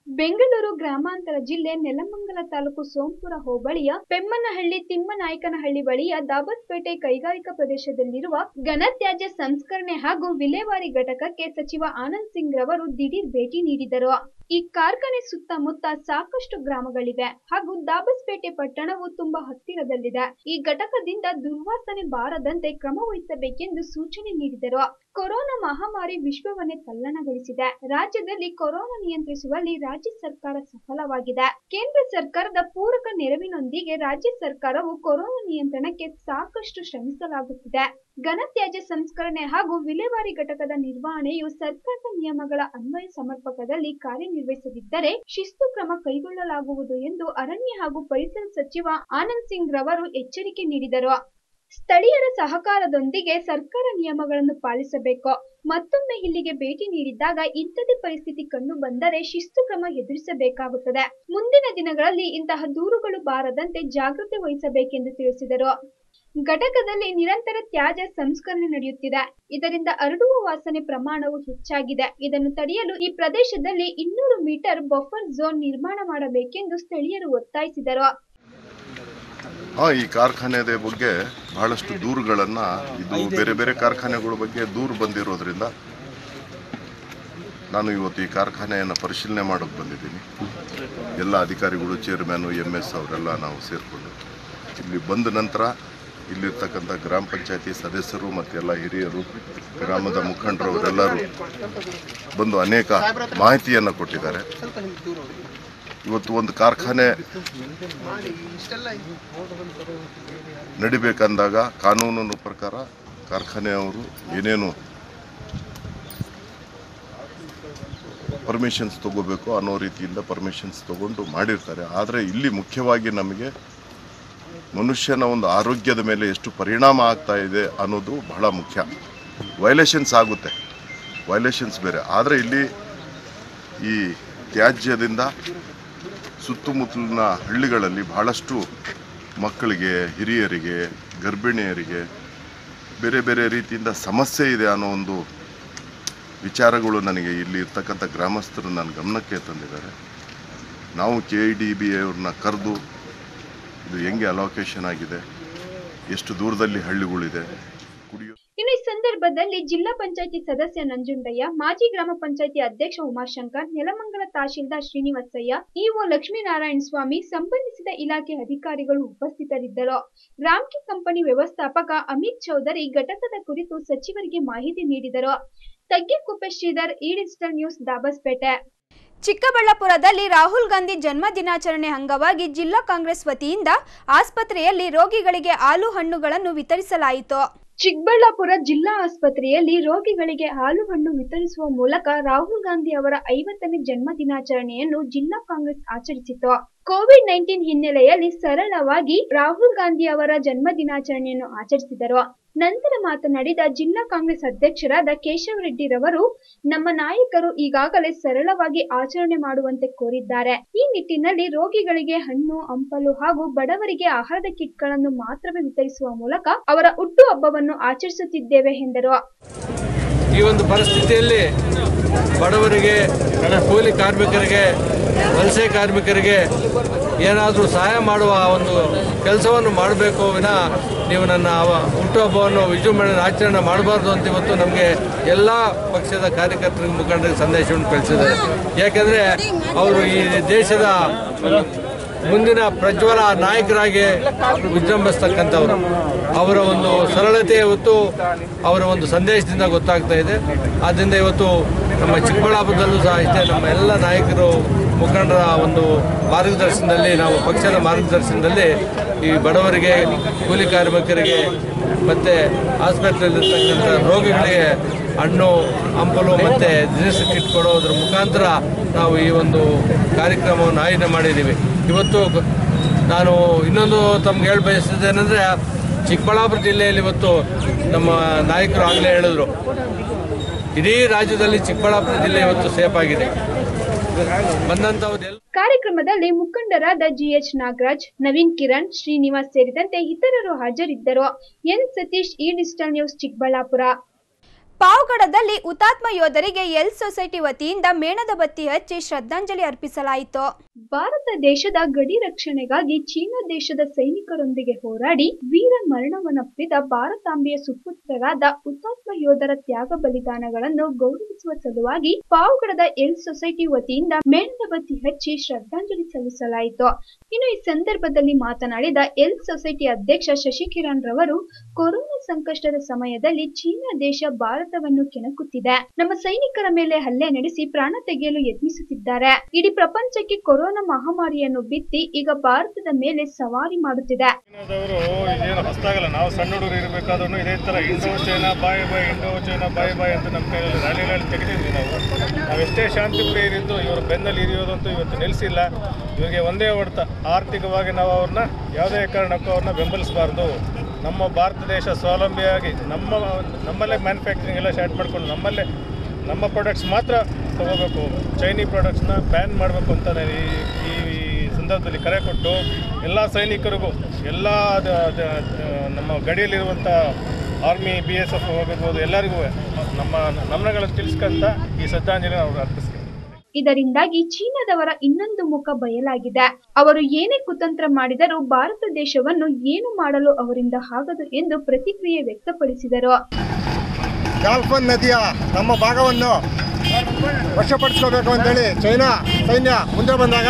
ಬೆಂಗಳೂರು ಗ್ರಾಮಾಂತರ ಜಿಲ್ಲೆ ನೆಲಮಂಗಲ ತಾಲೂಕು ಸೋಂಪುರ ಹೋಬಳಿಯ ಪೆಮ್ಮನಹಳ್ಳಿ ತಿಮ್ಮನಾಯಕನಹಳ್ಳಿ ಬಳಿಯ ದಾಬಸ್ಪೇಟೆ ಕೈಗಾರಿಕಾ ಪ್ರದೇಶದಲ್ಲಿರುವ ಘನತ್ಯಾಜ್ಯ ಸಂಸ್ಕರಣೆ ಹಾಗೂ ವಿಲೇವಾರಿ ಘಟಕಕ್ಕೆ ಸಚಿವ ಆನಂದ್ ಸಿಂಗ್ ರವರು ದಿಢೀರ್ ಭೇಟಿ ನೀಡಿದರು ಈ ಕಾರ್ಖಾನೆ ಸುತ್ತಮುತ್ತ ಸಾಕಷ್ಟು ಗ್ರಾಮಗಳಿವೆ ಹಾಗೂ ದಾಬಸ್ಪೇಟೆ ಪಟ್ಟಣವು ತುಂಬಾ ಹತ್ತಿರದಲ್ಲಿದೆ ಈ ಘಟಕದಿಂದ ದುರ್ವಾಸನೆ ಬಾರದಂತೆ ಕ್ರಮ ವಹಿಸಬೇಕೆಂದು ಸೂಚನೆ ನೀಡಿದರು ಕೊರೋನಾ ಮಹಾಮಾರಿ ವಿಶ್ವವನ್ನೇ ತಲ್ಲಣಗೊಳಿಸಿದೆ ರಾಜ್ಯದಲ್ಲಿ ಕೊರೋನಾ ನಿಯಂತ್ರಿಸುವಲ್ಲಿ ರಾಜ್ಯ ಸರ್ಕಾರ ಸಫಲವಾಗಿದೆ ಕೇಂದ್ರ ಸರ್ಕಾರದ ಪೂರಕ ನೆರವಿನೊಂದಿಗೆ ರಾಜ್ಯ ಸರ್ಕಾರವು ಕೊರೋನಾ ನಿಯಂತ್ರಣಕ್ಕೆ ಸಾಕಷ್ಟು ಶ್ರಮಿಸಲಾಗುತ್ತಿದೆ ಘನತ್ಯಾಜ್ಯ ಸಂಸ್ಕರಣೆ ಹಾಗೂ ವಿಲೇವಾರಿ ಘಟಕದ ನಿರ್ವಹಣೆಯು ಸರ್ಕಾರದ ನಿಯಮಗಳ ಅನ್ವಯ ಸಮರ್ಪಕದಲ್ಲಿ ಕಾರ್ಯನಿರ್ವಹಿಸದಿದ್ದರೆ ಶಿಸ್ತು ಕ್ರಮ ಕೈಗೊಳ್ಳಲಾಗುವುದು ಎಂದು ಅರಣ್ಯ ಹಾಗೂ ಪರಿಸರ ಸಚಿವ ಆನಂದ್ ಸಿಂಗ್ ರವರು ಎಚ್ಚರಿಕೆ ನೀಡಿದರು ಸ್ಥಳೀಯರ ಸಹಕಾರದೊಂದಿಗೆ ಸರ್ಕಾರ ನಿಯಮಗಳನ್ನು ಪಾಲಿಸಬೇಕು ಮತ್ತೊಮ್ಮೆ ಇಲ್ಲಿಗೆ ಭೇಟಿ ನೀಡಿದ್ದಾಗ ಇಂಥದೇ ಪರಿಸ್ಥಿತಿ ಕಂಡು ಬಂದರೆ ಶಿಸ್ತು ಕ್ರಮ ಎದುರಿಸಬೇಕಾಗುತ್ತದೆ ಮುಂದಿನ ದಿನಗಳಲ್ಲಿ ಇಂತಹ ದೂರುಗಳು ಬಾರದಂತೆ ಜಾಗೃತಿ ವಹಿಸಬೇಕೆಂದು ತಿಳಿಸಿದರು ಘಟಕದಲ್ಲಿ ನಿರಂತರ ತ್ಯಾಜ್ಯ ಸಂಸ್ಕರಣೆ ನಡೆಯುತ್ತಿದೆ ಇದರಿಂದ ಹರಡುವ ವಾಸನೆ ಪ್ರಮಾಣವು ಹೆಚ್ಚಾಗಿದೆ ಇದನ್ನು ತಡೆಯಲು ಈ ಪ್ರದೇಶದಲ್ಲಿ ಇನ್ನೂರು ಮೀಟರ್ ಬಫರ್ ಝೋನ್ ನಿರ್ಮಾಣ ಮಾಡಬೇಕೆಂದು ಸ್ಥಳೀಯರು ಒತ್ತಾಯಿಸಿದರು ಆ, ಈ ಕಾರ್ಖಾನೆದ ಬಗ್ಗೆ ಬಹಳಷ್ಟು ದೂರುಗಳನ್ನು ಇದು ಬೇರೆ ಬೇರೆ ಕಾರ್ಖಾನೆಗಳ ಬಗ್ಗೆ ದೂರು ಬಂದಿರೋದ್ರಿಂದ ನಾನು ಇವತ್ತು ಈ ಕಾರ್ಖಾನೆಯನ್ನು ಪರಿಶೀಲನೆ ಮಾಡೋಕ್ಕೆ ಬಂದಿದ್ದೀನಿ ಎಲ್ಲ ಅಧಿಕಾರಿಗಳು ಚೇರ್ಮ್ಯಾನು ಎಮ್ ಎಸ್ ಅವರೆಲ್ಲ ನಾವು ಸೇರಿಕೊಂಡು ಇಲ್ಲಿ ಬಂದ ನಂತರ ಇಲ್ಲಿರ್ತಕ್ಕಂಥ ಗ್ರಾಮ ಪಂಚಾಯತಿ ಸದಸ್ಯರು ಮತ್ತು ಎಲ್ಲ ಹಿರಿಯರು ಗ್ರಾಮದ ಮುಖಂಡರು ಅವರೆಲ್ಲರೂ ಬಂದು ಅನೇಕ ಮಾಹಿತಿಯನ್ನು ಕೊಟ್ಟಿದ್ದಾರೆ ಇವತ್ತು ಒಂದು ಕಾರ್ಖಾನೆ ನಡಿಬೇಕಂದಾಗ ಕಾನೂನಿನ ಪ್ರಕಾರ ಕಾರ್ಖಾನೆಯವರು ಏನೇನು ಪರ್ಮಿಷನ್ಸ್ ತಗೋಬೇಕು ಅನ್ನೋ ರೀತಿಯಿಂದ ಪರ್ಮಿಷನ್ಸ್ ತಗೊಂಡು ಮಾಡಿರ್ತಾರೆ ಆದರೆ ಇಲ್ಲಿ ಮುಖ್ಯವಾಗಿ ನಮಗೆ ಮನುಷ್ಯನ ಒಂದು ಆರೋಗ್ಯದ ಮೇಲೆ ಎಷ್ಟು ಪರಿಣಾಮ ಆಗ್ತಾ ಇದೆ ಅನ್ನೋದು ಬಹಳ ಮುಖ್ಯ ವೈಲೇಷನ್ಸ್ ಆಗುತ್ತೆ ವೈಲೇಷನ್ಸ್ ಬೇರೆ ಆದರೆ ಇಲ್ಲಿ ಈ ತ್ಯಾಜ್ಯದಿಂದ ಸುತ್ತಮುತ್ತಲಿನ ಹಳ್ಳಿಗಳಲ್ಲಿ ಬಹಳಷ್ಟು ಮಕ್ಕಳಿಗೆ ಹಿರಿಯರಿಗೆ ಗರ್ಭಿಣಿಯರಿಗೆ ಬೇರೆ ಬೇರೆ ರೀತಿಯಿಂದ ಸಮಸ್ಯೆ ಇದೆ ಅನ್ನೋ ಒಂದು ವಿಚಾರಗಳು ನನಗೆ ಇಲ್ಲಿ ಇರ್ತಕ್ಕಂಥ ಗ್ರಾಮಸ್ಥರು ನನ್ನ ಗಮನಕ್ಕೆ ತಂದಿದ್ದಾರೆ ನಾವು ಕೆ ಐ ಡಿ ಬಿ ಅವ್ರನ್ನ ಕರೆದು ಇದು ಹೆಂಗೆ ಅಲೋಕೇಶನ್ ಆಗಿದೆ ಎಷ್ಟು ದೂರದಲ್ಲಿ ಹಳ್ಳಿಗಳಿದೆ ಕುಡಿಯೋ ಇನ್ನು ಈ ಸಂದರ್ಭದಲ್ಲಿ ಜಿಲ್ಲಾ ಪಂಚಾಯತಿ ಸದಸ್ಯ ನಂಜುಂಡಯ್ಯ ಮಾಜಿ ಗ್ರಾಮ ಪಂಚಾಯತಿ ಅಧ್ಯಕ್ಷ ಉಮಾಶಂಕರ್ ನೆಲಮಂಗಲ ತಹಶೀಲ್ದಾರ್ ಶ್ರೀನಿವಾಸಯ್ಯ ಇಒ ಲಕ್ಷ್ಮೀನಾರಾಯಣ ಸ್ವಾಮಿ ಸಂಬಂಧಿಸಿದ ಇಲಾಖೆ ಅಧಿಕಾರಿಗಳು ಉಪಸ್ಥಿತರಿದ್ದರು ರಾಮ್ಕಿ ಕಂಪನಿ ವ್ಯವಸ್ಥಾಪಕ ಅಮಿತ್ ಚೌಧರಿ ಘಟಕದ ಕುರಿತು ಸಚಿವರಿಗೆ ಮಾಹಿತಿ ನೀಡಿದರು ತಗ್ಗಿಕುಪ್ಪೆ ಶ್ರೀಧರ್ ಈ ಡಿಜಿಟಲ್ ನ್ಯೂಸ್ ದಾಬಸ್ಪೇಟೆ ಚಿಕ್ಕಬಳ್ಳಾಪುರದಲ್ಲಿ ರಾಹುಲ್ ಗಾಂಧಿ ಜನ್ಮ ದಿನಾಚರಣೆ ಅಂಗವಾಗಿ ಜಿಲ್ಲಾ ಕಾಂಗ್ರೆಸ್ ವತಿಯಿಂದ ಆಸ್ಪತ್ರೆಯಲ್ಲಿ ರೋಗಿಗಳಿಗೆ ಹಾಲು ಹಣ್ಣುಗಳನ್ನು ವಿತರಿಸಲಾಯಿತು ಚಿಕ್ಕಬಳ್ಳಾಪುರ ಜಿಲ್ಲಾ ಆಸ್ಪತ್ರೆಯಲ್ಲಿ ರೋಗಿಗಳಿಗೆ ಹಾಲು ಹಣ್ಣು ವಿತರಿಸುವ ಮೂಲಕ ರಾಹುಲ್ ಗಾಂಧಿ ಅವರ ಐವತ್ತನೇ ಜನ್ಮ ದಿನಾಚರಣೆಯನ್ನು ಜಿಲ್ಲಾ ಕಾಂಗ್ರೆಸ್ ಆಚರಿಸಿತು ಕೋವಿಡ್ ನೈನ್ಟೀನ್ ಹಿನ್ನೆಲೆಯಲ್ಲಿ ಸರಳವಾಗಿ ರಾಹುಲ್ ಗಾಂಧಿ ಅವರ ಜನ್ಮ ದಿನಾಚರಣೆಯನ್ನು ಆಚರಿಸಿದರು ನಂತರ ಮಾತನಾಡಿದ ಜಿಲ್ಲಾ ಕಾಂಗ್ರೆಸ್ ಅಧ್ಯಕ್ಷರಾದ ಕೇಶವ ರೆಡ್ಡಿರವರು ನಮ್ಮ ನಾಯಕರು ಈಗಾಗಲೇ ಸರಳವಾಗಿ ಆಚರಣೆ ಮಾಡುವಂತೆ ಕೋರಿದ್ದಾರೆ ಈ ನಿಟ್ಟಿನಲ್ಲಿ ರೋಗಿಗಳಿಗೆ ಹಣ್ಣು ಹಂಪಲು ಹಾಗೂ ಬಡವರಿಗೆ ಆಹಾರದ ಕಿಟ್ಗಳನ್ನು ಮಾತ್ರವೇ ವಿತರಿಸುವ ಮೂಲಕ ಅವರ ಹುಟ್ಟುಹಬ್ಬವನ್ನು ಆಚರಿಸುತ್ತಿದ್ದೇವೆ ಎಂದರು ಈ ಒಂದು ಪರಿಸ್ಥಿತಿಯಲ್ಲಿ ಬಡವರಿಗೆ ಕೂಲಿ ಕಾರ್ಮಿಕರಿಗೆ ವಲಸೆ ಕಾರ್ಮಿಕರಿಗೆ ಏನಾದರೂ ಸಹಾಯ ಮಾಡುವ ಒಂದು ಕೆಲಸವನ್ನು ಮಾಡಬೇಕು ವಿನ ನೀವು ನನ್ನ ಅವ- ಹುಟ್ಟುಹಬ್ಬವನ್ನು ವಿಜೃಂಭಣೆ ಆಚರಣೆ ಮಾಡಬಾರ್ದು ಅಂತ ಇವತ್ತು ನಮಗೆ ಎಲ್ಲ ಪಕ್ಷದ ಕಾರ್ಯಕರ್ತರಿಗೆ ಮುಖಂಡರಿಗೆ ಸಂದೇಶವನ್ನು ಕಳಿಸಿದ್ದಾರೆ ಯಾಕೆಂದರೆ ಅವರು ಈ ದೇಶದ ಮುಂದಿನ ಪ್ರಜ್ವಲ ನಾಯಕರಾಗಿ ವಿಜೃಂಭಿಸ್ತಕ್ಕಂಥವ್ರು ಅವರ ಒಂದು ಸರಳತೆ ಇವತ್ತು ಅವರ ಒಂದು ಸಂದೇಶದಿಂದ ಗೊತ್ತಾಗ್ತಾ ಇದೆ ಆದ್ದರಿಂದ ಇವತ್ತು ನಮ್ಮ ಚಿಕ್ಕಬಳ್ಳಾಪುರದಲ್ಲೂ ಸಹ ಇಷ್ಟೇ ನಮ್ಮ ಎಲ್ಲ ನಾಯಕರು ಮುಖಂಡರ ಒಂದು ಮಾರ್ಗದರ್ಶನದಲ್ಲಿ ನಾವು ಪಕ್ಷದ ಮಾರ್ಗದರ್ಶನದಲ್ಲಿ ಈ ಬಡವರಿಗೆ ಕೂಲಿ ಕಾರ್ಮಿಕರಿಗೆ ಮತ್ತು ಆಸ್ಪತ್ರೆಯಲ್ಲಿರ್ತಕ್ಕಂಥ ರೋಗಿಗಳಿಗೆ ಹಣ್ಣು ಹಂಪಲು ಮತ್ತು ದಿನಸಿ ಕಿಟ್ ಕೊಡೋದ್ರ ಮುಖಾಂತರ ನಾವು ಈ ಒಂದು ಕಾರ್ಯಕ್ರಮವನ್ನು ಆಯೋಜನೆ ಮಾಡಿದ್ದೀವಿ ಇವತ್ತು ಗ- ನಾನು ಇನ್ನೊಂದು ತಮ್ಗೆ ಹೇಳಿ ಬಯಸಿದ್ದೇನೆಂದರೆ ಚಿಕ್ಕಬಳ್ಳಾಪುರ ಜಿಲ್ಲೆಯಲ್ಲಿ ಇವತ್ತು ನಮ್ಮ ನಾಯಕರು ಆಗಲೇ ಹೇಳಿದ್ರು ಇಡೀ ರಾಜ್ಯದಲ್ಲಿ ಚಿಕ್ಕಬಳ್ಳಾಪುರ ಜಿಲ್ಲೆ ಇವತ್ತು ಸೇಫ್ ಆಗಿದೆ ಬಂದಂಥವ್ರು ಎಲ್ಲ ಕಾರ್ಯಕ್ರಮದಲ್ಲಿ ಮುಖಂಡರಾದ ಜಿಎಚ್ ನಾಗರಾಜ್ ನವೀನ್ ಕಿರಣ್ ಶ್ರೀನಿವಾಸ್ ಸೇರಿದಂತೆ ಇತರರು ಹಾಜರಿದ್ದರು ಎನ್ ಸತೀಶ್ ಈ ಡಿಜಿಟಲ್ ನ್ಯೂಸ್ ಚಿಕ್ಕಬಳ್ಳಾಪುರ ಪಾವಗಡದಲ್ಲಿ ಹುತಾತ್ಮ ಯೋಧರಿಗೆ ಎಲ್ ಸೊಸೈಟಿ ವತಿಯಿಂದ ಮೇಣದ ಬತ್ತಿ ಹಚ್ಚಿ ಶ್ರದ್ಧಾಂಜಲಿ ಅರ್ಪಿಸಲಾಯಿತು ಭಾರತ ದೇಶದ ಗಡಿ ರಕ್ಷಣೆಗಾಗಿ ಚೀನಾ ದೇಶದ ಸೈನಿಕರೊಂದಿಗೆ ಹೋರಾಡಿ ವೀರ ಮರಣವನ್ನಪ್ಪಿದ ಭಾರತಾಂಬೆಯ ಸುಪುತ್ರರಾದ ಹುತಾತ್ಮ ಯೋಧರ ತ್ಯಾಗ ಬಲಿದಾನಗಳನ್ನು ಗೌರವಿಸುವ ಸಲುವಾಗಿ ಪಾವಗಡದ ಎಲ್ ಸೊಸೈಟಿ ವತಿಯಿಂದ ಮೇಣದ ಬತ್ತಿ ಹಚ್ಚಿ ಶ್ರದ್ಧಾಂಜಲಿ ಸಲ್ಲಿಸಲಾಯಿತು ಇನ್ನು ಈ ಸಂದರ್ಭದಲ್ಲಿ ಮಾತನಾಡಿದ ಎಲ್ ಸೊಸೈಟಿ ಅಧ್ಯಕ್ಷ ಶಶಿಕಿರಣ್ ರವರು ಕೊರೋನಾ ಸಂಕಷ್ಟದ ಸಮಯದಲ್ಲಿ ಚೀನಾ ದೇಶ ಭಾರತವನ್ನು ಕೆಣಕುತ್ತಿದೆ ನಮ್ಮ ಸೈನಿಕರ ಮೇಲೆ ಹಲ್ಲೆ ನಡೆಸಿ ಪ್ರಾಣ ತೆಗೆಯಲು ಯತ್ನಿಸುತ್ತಿದ್ದಾರೆ ಇಡೀ ಪ್ರಪಂಚಕ್ಕೆ ಕೊರೋನಾ ಮಹಾಮಾರಿಯನ್ನು ಬಿತ್ತಿ ಈಗ ಭಾರತದ ಮೇಲೆ ಸವಾರಿ ಮಾಡುತ್ತಿದೆ ಚೈನಾದವರು ಇದೇನು ಹೊಸದಾಗಲ್ಲ ನಾವು ಸಣ್ಣ ಹುಡುಗರು ಇರಬೇಕಾದ್ರೂ ಇದೇ ಥರ ಇಂಡೋ ಚೈನಾ ಬಾಯ್ ಬಾಯ್ ಇಂಡೋ ಚೈನಾ ಬಾಯ್ ಬಾಯ್ ಅಂತ ನಮ್ಮ ಕೈಯಲ್ಲಿ ರ್ಯಾಲಿಗಳಲ್ಲಿ ತೆಗೆದಿದ್ವಿ ನಾವು ನಾವೆಷ್ಟೇ ಶಾಂತಿ ಪ್ರಿಯರಿದ್ದು ಇವರ ಬೆನ್ನಲ್ಲಿ ಇರಿಯೋದಂತೂ ಇವತ್ತು ನಿಲ್ಲಿಸಿಲ್ಲ ಇವರಿಗೆ ಒಂದೇ ಹೊಡೆತ ಆರ್ಥಿಕವಾಗಿ ನಾವು ಅವ್ರನ್ನ ಯಾವುದೇ ಕಾರಣಕ್ಕೂ ಅವ್ರನ್ನ ಬೆಂಬಲಿಸಬಾರ್ದು ನಮ್ಮ ಭಾರತ ದೇಶ ಸ್ವಾವಲಂಬಿಯಾಗಿ ನಮ್ಮ ನಮ್ಮಲ್ಲೇ ಮ್ಯಾನುಫ್ಯಾಕ್ಚರಿಂಗ್ ಎಲ್ಲ ಸ್ಟಾರ್ಟ್ ಮಾಡ್ಕೊಂಡು ನಮ್ಮಲ್ಲೇ ನಮ್ಮ ಪ್ರಾಡಕ್ಟ್ಸ್ ಮಾತ್ರ ತಗೋಬೇಕು ಚೈನೀ ಪ್ರಾಡಕ್ಟ್ಸ್ನ ಬ್ಯಾನ್ ಮಾಡಬೇಕು ಅಂತ ನಾನು ಈ ಈ ಸಂದರ್ಭದಲ್ಲಿ ಕರೆ ಕೊಟ್ಟು ಎಲ್ಲ ಸೈನಿಕರಿಗೂ ಎಲ್ಲ ದ- ದ- ದ- ನಮ್ಮ ಗಡಿಯಲ್ಲಿರುವಂಥ ಆರ್ಮಿ ಬಿ ಎಸ್ ಎಫ್ ಹೋಗಿರ್ಬೋದು ಎಲ್ಲರಿಗೂ ನಮ್ಮ ನಮನಗಳನ್ನು ತಿಳಿಸ್ಕೊಂತ ಈ ಶ್ರದ್ಧಾಂಜಲಿ ನಾವು ಅರ್ಪಿಸ್ತೀವಿ ಇದರಿಂದಾಗಿ ಚೀನಾದವರ ಇನ್ನೊಂದು ಮುಖ ಬಯಲಾಗಿದೆ ಅವರು ಏನೇ ಕುತಂತ್ರ ಮಾಡಿದರೂ ಭಾರತ ದೇಶವನ್ನು ಏನು ಮಾಡಲು ಅವರಿಂದ ಆಗದು ಎಂದು ಪ್ರತಿಕ್ರಿಯೆ ವ್ಯಕ್ತಪಡಿಸಿದರು ಗಾಲ್ಫನ್ ನದಿಯ ನಮ್ಮ ಭಾಗವನ್ನು ವಶಪಡಿಸ್ಕೋಬೇಕು ಅಂತೇಳಿ ಚೈನಾ ಸೈನ್ಯ ಮುಂದೆ ಬಂದಾಗ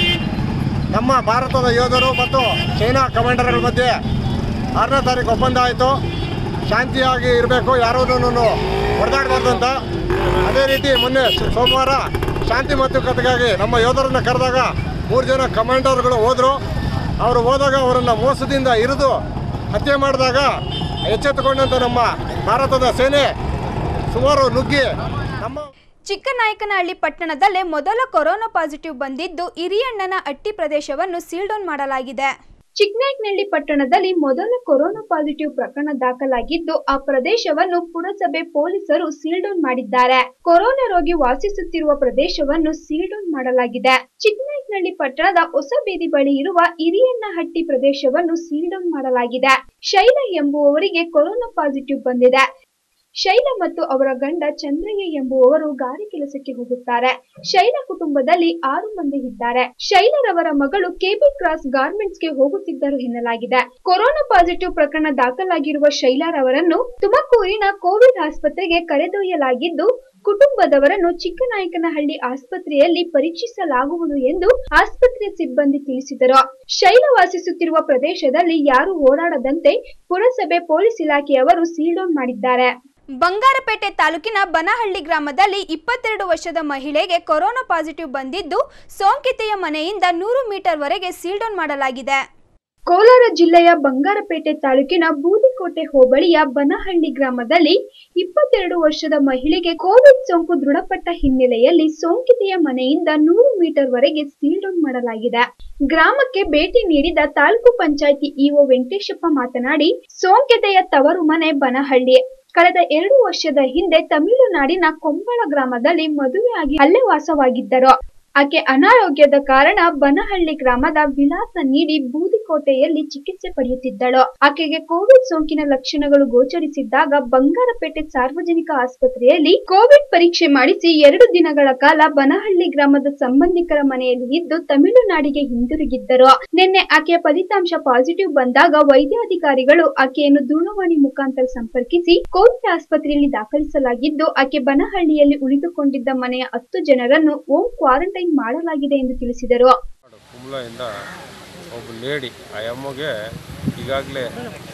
ನಮ್ಮ ಭಾರತದ ಯೋಧರು ಮತ್ತು ಚೈನಾ ಕಮಾಂಡರ್ಗಳ ಮಧ್ಯೆ ಆರನೇ ತಾರೀಕು ಒಪ್ಪಂದ ಆಯಿತು ಶಾಂತಿಯಾಗಿ ಇರಬೇಕು ಯಾರೂನು ಹೊಡೆದಾಡಬಾರ್ದು ಅಂತ ಅದೇ ರೀತಿ ಮೊನ್ನೆ ಸೋ- ಸೋಮವಾರ ಶಾಂತಿ ಮಾತುಕತೆಗಾಗಿ ನಮ್ಮ ಯೋಧರನ್ನು ಕರೆದಾಗ ಮೂರು ಜನ ಕಮಾಂಡರ್ಗಳು ಹೋದರು ಅವರು ಹೋದಾಗ ಅವರನ್ನು ಮೋಸದಿಂದ ಇರಿದು ಹತ್ಯೆ ಮಾಡಿದಾಗ ಎಚ್ಚೆತ್ತುಕೊಂಡಂಥ ನಮ್ಮ ಭಾರತದ ಸೇನೆ ಸುಮಾರು ನುಗ್ಗಿ ನಮ್ಮ ಚಿಕ್ಕನಾಯಕನಹಳ್ಳಿ ಪಟ್ಟಣದಲ್ಲೇ ಮೊದಲ ಕೊರೋನಾ ಪಾಸಿಟಿವ್ ಬಂದಿದ್ದು ಹಿರಿಯಣ್ಣನ ಹಟ್ಟಿ ಪ್ರದೇಶವನ್ನು ಸೀಲ್ ಡೌನ್ ಮಾಡಲಾಗಿದೆ ಚಿಕ್ಕನಾಯಕನಹಳ್ಳಿ ಪಟ್ಟಣದಲ್ಲಿ ಮೊದಲ ಕೊರೋನಾ ಪಾಸಿಟಿವ್ ಪ್ರಕರಣ ದಾಖಲಾಗಿದ್ದು ಆ ಪ್ರದೇಶವನ್ನು ಪುರಸಭೆ ಪೊಲೀಸರು ಸೀಲ್ ಡೌನ್ ಮಾಡಿದ್ದಾರೆ ಕೊರೋನಾ ರೋಗಿ ವಾಸಿಸುತ್ತಿರುವ ಪ್ರದೇಶವನ್ನು ಸೀಲ್ ಡೌನ್ ಮಾಡಲಾಗಿದೆ ಚಿಕ್ಕನಾಯಕನಹಳ್ಳಿ ಪಟ್ಟಣದ ಹೊಸ ಬೀದಿ ಬಳಿ ಇರುವ ಹಿರಿಯಣ್ಣಹಟ್ಟಿ ಪ್ರದೇಶವನ್ನು ಸೀಲ್ ಡೌನ್ ಮಾಡಲಾಗಿದೆ ಶೈಲ ಎಂಬುವವರಿಗೆ ಕೊರೋನಾ ಪಾಸಿಟಿವ್ ಬಂದಿದೆ ಶೈಲ ಮತ್ತು ಅವರ ಗಂಡ ಚಂದ್ರಯ್ಯ ಎಂಬುವವರು ಗಾರೆ ಕೆಲಸಕ್ಕೆ ಹೋಗುತ್ತಾರೆ ಶೈಲ ಕುಟುಂಬದಲ್ಲಿ ಆರು ಮಂದಿ ಇದ್ದಾರೆ ಶೈಲರವರ ಮಗಳು ಕೆಬಿ ಕ್ರಾಸ್ ಗಾರ್ಮೆಂಟ್ಸ್ಗೆ ಹೋಗುತ್ತಿದ್ದರು ಎನ್ನಲಾಗಿದೆ ಕೊರೋನಾ ಪಾಸಿಟಿವ್ ಪ್ರಕರಣ ದಾಖಲಾಗಿರುವ ಶೈಲಾರವರನ್ನು ತುಮಕೂರಿನ ಕೋವಿಡ್ ಆಸ್ಪತ್ರೆಗೆ ಕರೆದೊಯ್ಯಲಾಗಿದ್ದು ಕುಟುಂಬದವರನ್ನು ಚಿಕ್ಕನಾಯಕನಹಳ್ಳಿ ಆಸ್ಪತ್ರೆಯಲ್ಲಿ ಪರೀಕ್ಷಿಸಲಾಗುವುದು ಎಂದು ಆಸ್ಪತ್ರೆ ಸಿಬ್ಬಂದಿ ತಿಳಿಸಿದರು ಶೈಲ ವಾಸಿಸುತ್ತಿರುವ ಪ್ರದೇಶದಲ್ಲಿ ಯಾರು ಓಡಾಡದಂತೆ ಪುರಸಭೆ ಪೊಲೀಸ್ ಇಲಾಖೆಯವರು ಸೀಲ್ ಡೌನ್ ಮಾಡಿದ್ದಾರೆ ಬಂಗಾರಪೇಟೆ ತಾಲೂಕಿನ ಬನಹಳ್ಳಿ ಗ್ರಾಮದಲ್ಲಿ ಇಪ್ಪತ್ತೆರಡು ವರ್ಷದ ಮಹಿಳೆಗೆ ಕೊರೋನಾ ಪಾಸಿಟಿವ್ ಬಂದಿದ್ದು ಸೋಂಕಿತೆಯ ಮನೆಯಿಂದ ನೂರು ಮೀಟರ್ ವರೆಗೆ ಸೀಲ್ ಡೌನ್ ಮಾಡಲಾಗಿದೆ ಕೋಲಾರ ಜಿಲ್ಲೆಯ ಬಂಗಾರಪೇಟೆ ತಾಲೂಕಿನ ಬೂದಿಕೋಟೆ ಹೋಬಳಿಯ ಬನಹಳ್ಳಿ ಗ್ರಾಮದಲ್ಲಿ ಇಪ್ಪತ್ತೆರಡು ವರ್ಷದ ಮಹಿಳೆಗೆ ಕೋವಿಡ್ ಸೋಂಕು ದೃಢಪಟ್ಟ ಹಿನ್ನೆಲೆಯಲ್ಲಿ ಸೋಂಕಿತೆಯ ಮನೆಯಿಂದ ನೂರು ಮೀಟರ್ ವರೆಗೆ ಸೀಲ್ ಡೌನ್ ಮಾಡಲಾಗಿದೆ ಗ್ರಾಮಕ್ಕೆ ಭೇಟಿ ನೀಡಿದ ತಾಲೂಕು ಪಂಚಾಯಿತಿ ಇಒ ವೆಂಕಟೇಶಪ್ಪ ಮಾತನಾಡಿ ಸೋಂಕಿತೆಯ ತವರು ಮನೆ ಬನಹಳ್ಳಿ ಕಳೆದ ಎರಡು ವರ್ಷದ ಹಿಂದೆ ತಮಿಳುನಾಡಿನ ಕೊಂಬಳ ಗ್ರಾಮದಲ್ಲಿ ಮದುವೆಯಾಗಿ ಅಲ್ಲೇ ವಾಸವಾಗಿದ್ದರು ಆಕೆ ಅನಾರೋಗ್ಯದ ಕಾರಣ ಬನಹಳ್ಳಿ ಗ್ರಾಮದ ವಿಳಾಸ ನೀಡಿ ಬೂದಿಕೋಟೆಯಲ್ಲಿ ಚಿಕಿತ್ಸೆ ಪಡೆಯುತ್ತಿದ್ದಳು ಆಕೆಗೆ ಕೋವಿಡ್ ಸೋಂಕಿನ ಲಕ್ಷಣಗಳು ಗೋಚರಿಸಿದ್ದಾಗ ಬಂಗಾರಪೇಟೆ ಸಾರ್ವಜನಿಕ ಆಸ್ಪತ್ರೆಯಲ್ಲಿ ಕೋವಿಡ್ ಪರೀಕ್ಷೆ ಮಾಡಿಸಿ ಎರಡು ದಿನಗಳ ಕಾಲ ಬನಹಳ್ಳಿ ಗ್ರಾಮದ ಸಂಬಂಧಿಕರ ಮನೆಯಲ್ಲಿ ಇದ್ದು ತಮಿಳುನಾಡಿಗೆ ಹಿಂದಿರುಗಿದ್ದರು ನಿನ್ನೆ ಆಕೆಯ ಫಲಿತಾಂಶ ಪಾಸಿಟಿವ್ ಬಂದಾಗ ವೈದ್ಯಾಧಿಕಾರಿಗಳು ಆಕೆಯನ್ನು ದೂರವಾಣಿ ಮುಖಾಂತರ ಸಂಪರ್ಕಿಸಿ ಕೋವಿಡ್ ಆಸ್ಪತ್ರೆಯಲ್ಲಿ ದಾಖಲಿಸಲಾಗಿದ್ದು ಆಕೆ ಬನಹಳ್ಳಿಯಲ್ಲಿ ಉಳಿದುಕೊಂಡಿದ್ದ ಮನೆಯ ಹತ್ತು ಜನರನ್ನು ಹೋಮ್ ಕ್ವಾರಂಟೈನ್ ಮಾಡಲಾಗಿದೆ ಎಂದು ತಿಳಿಸಿದರು ಕುಂಬ್ಳದಿಂದ ಒಬ್ಬ ಲೇಡಿ ಆ ಅಮ್ಮಗೆ ಈಗಾಗಲೇ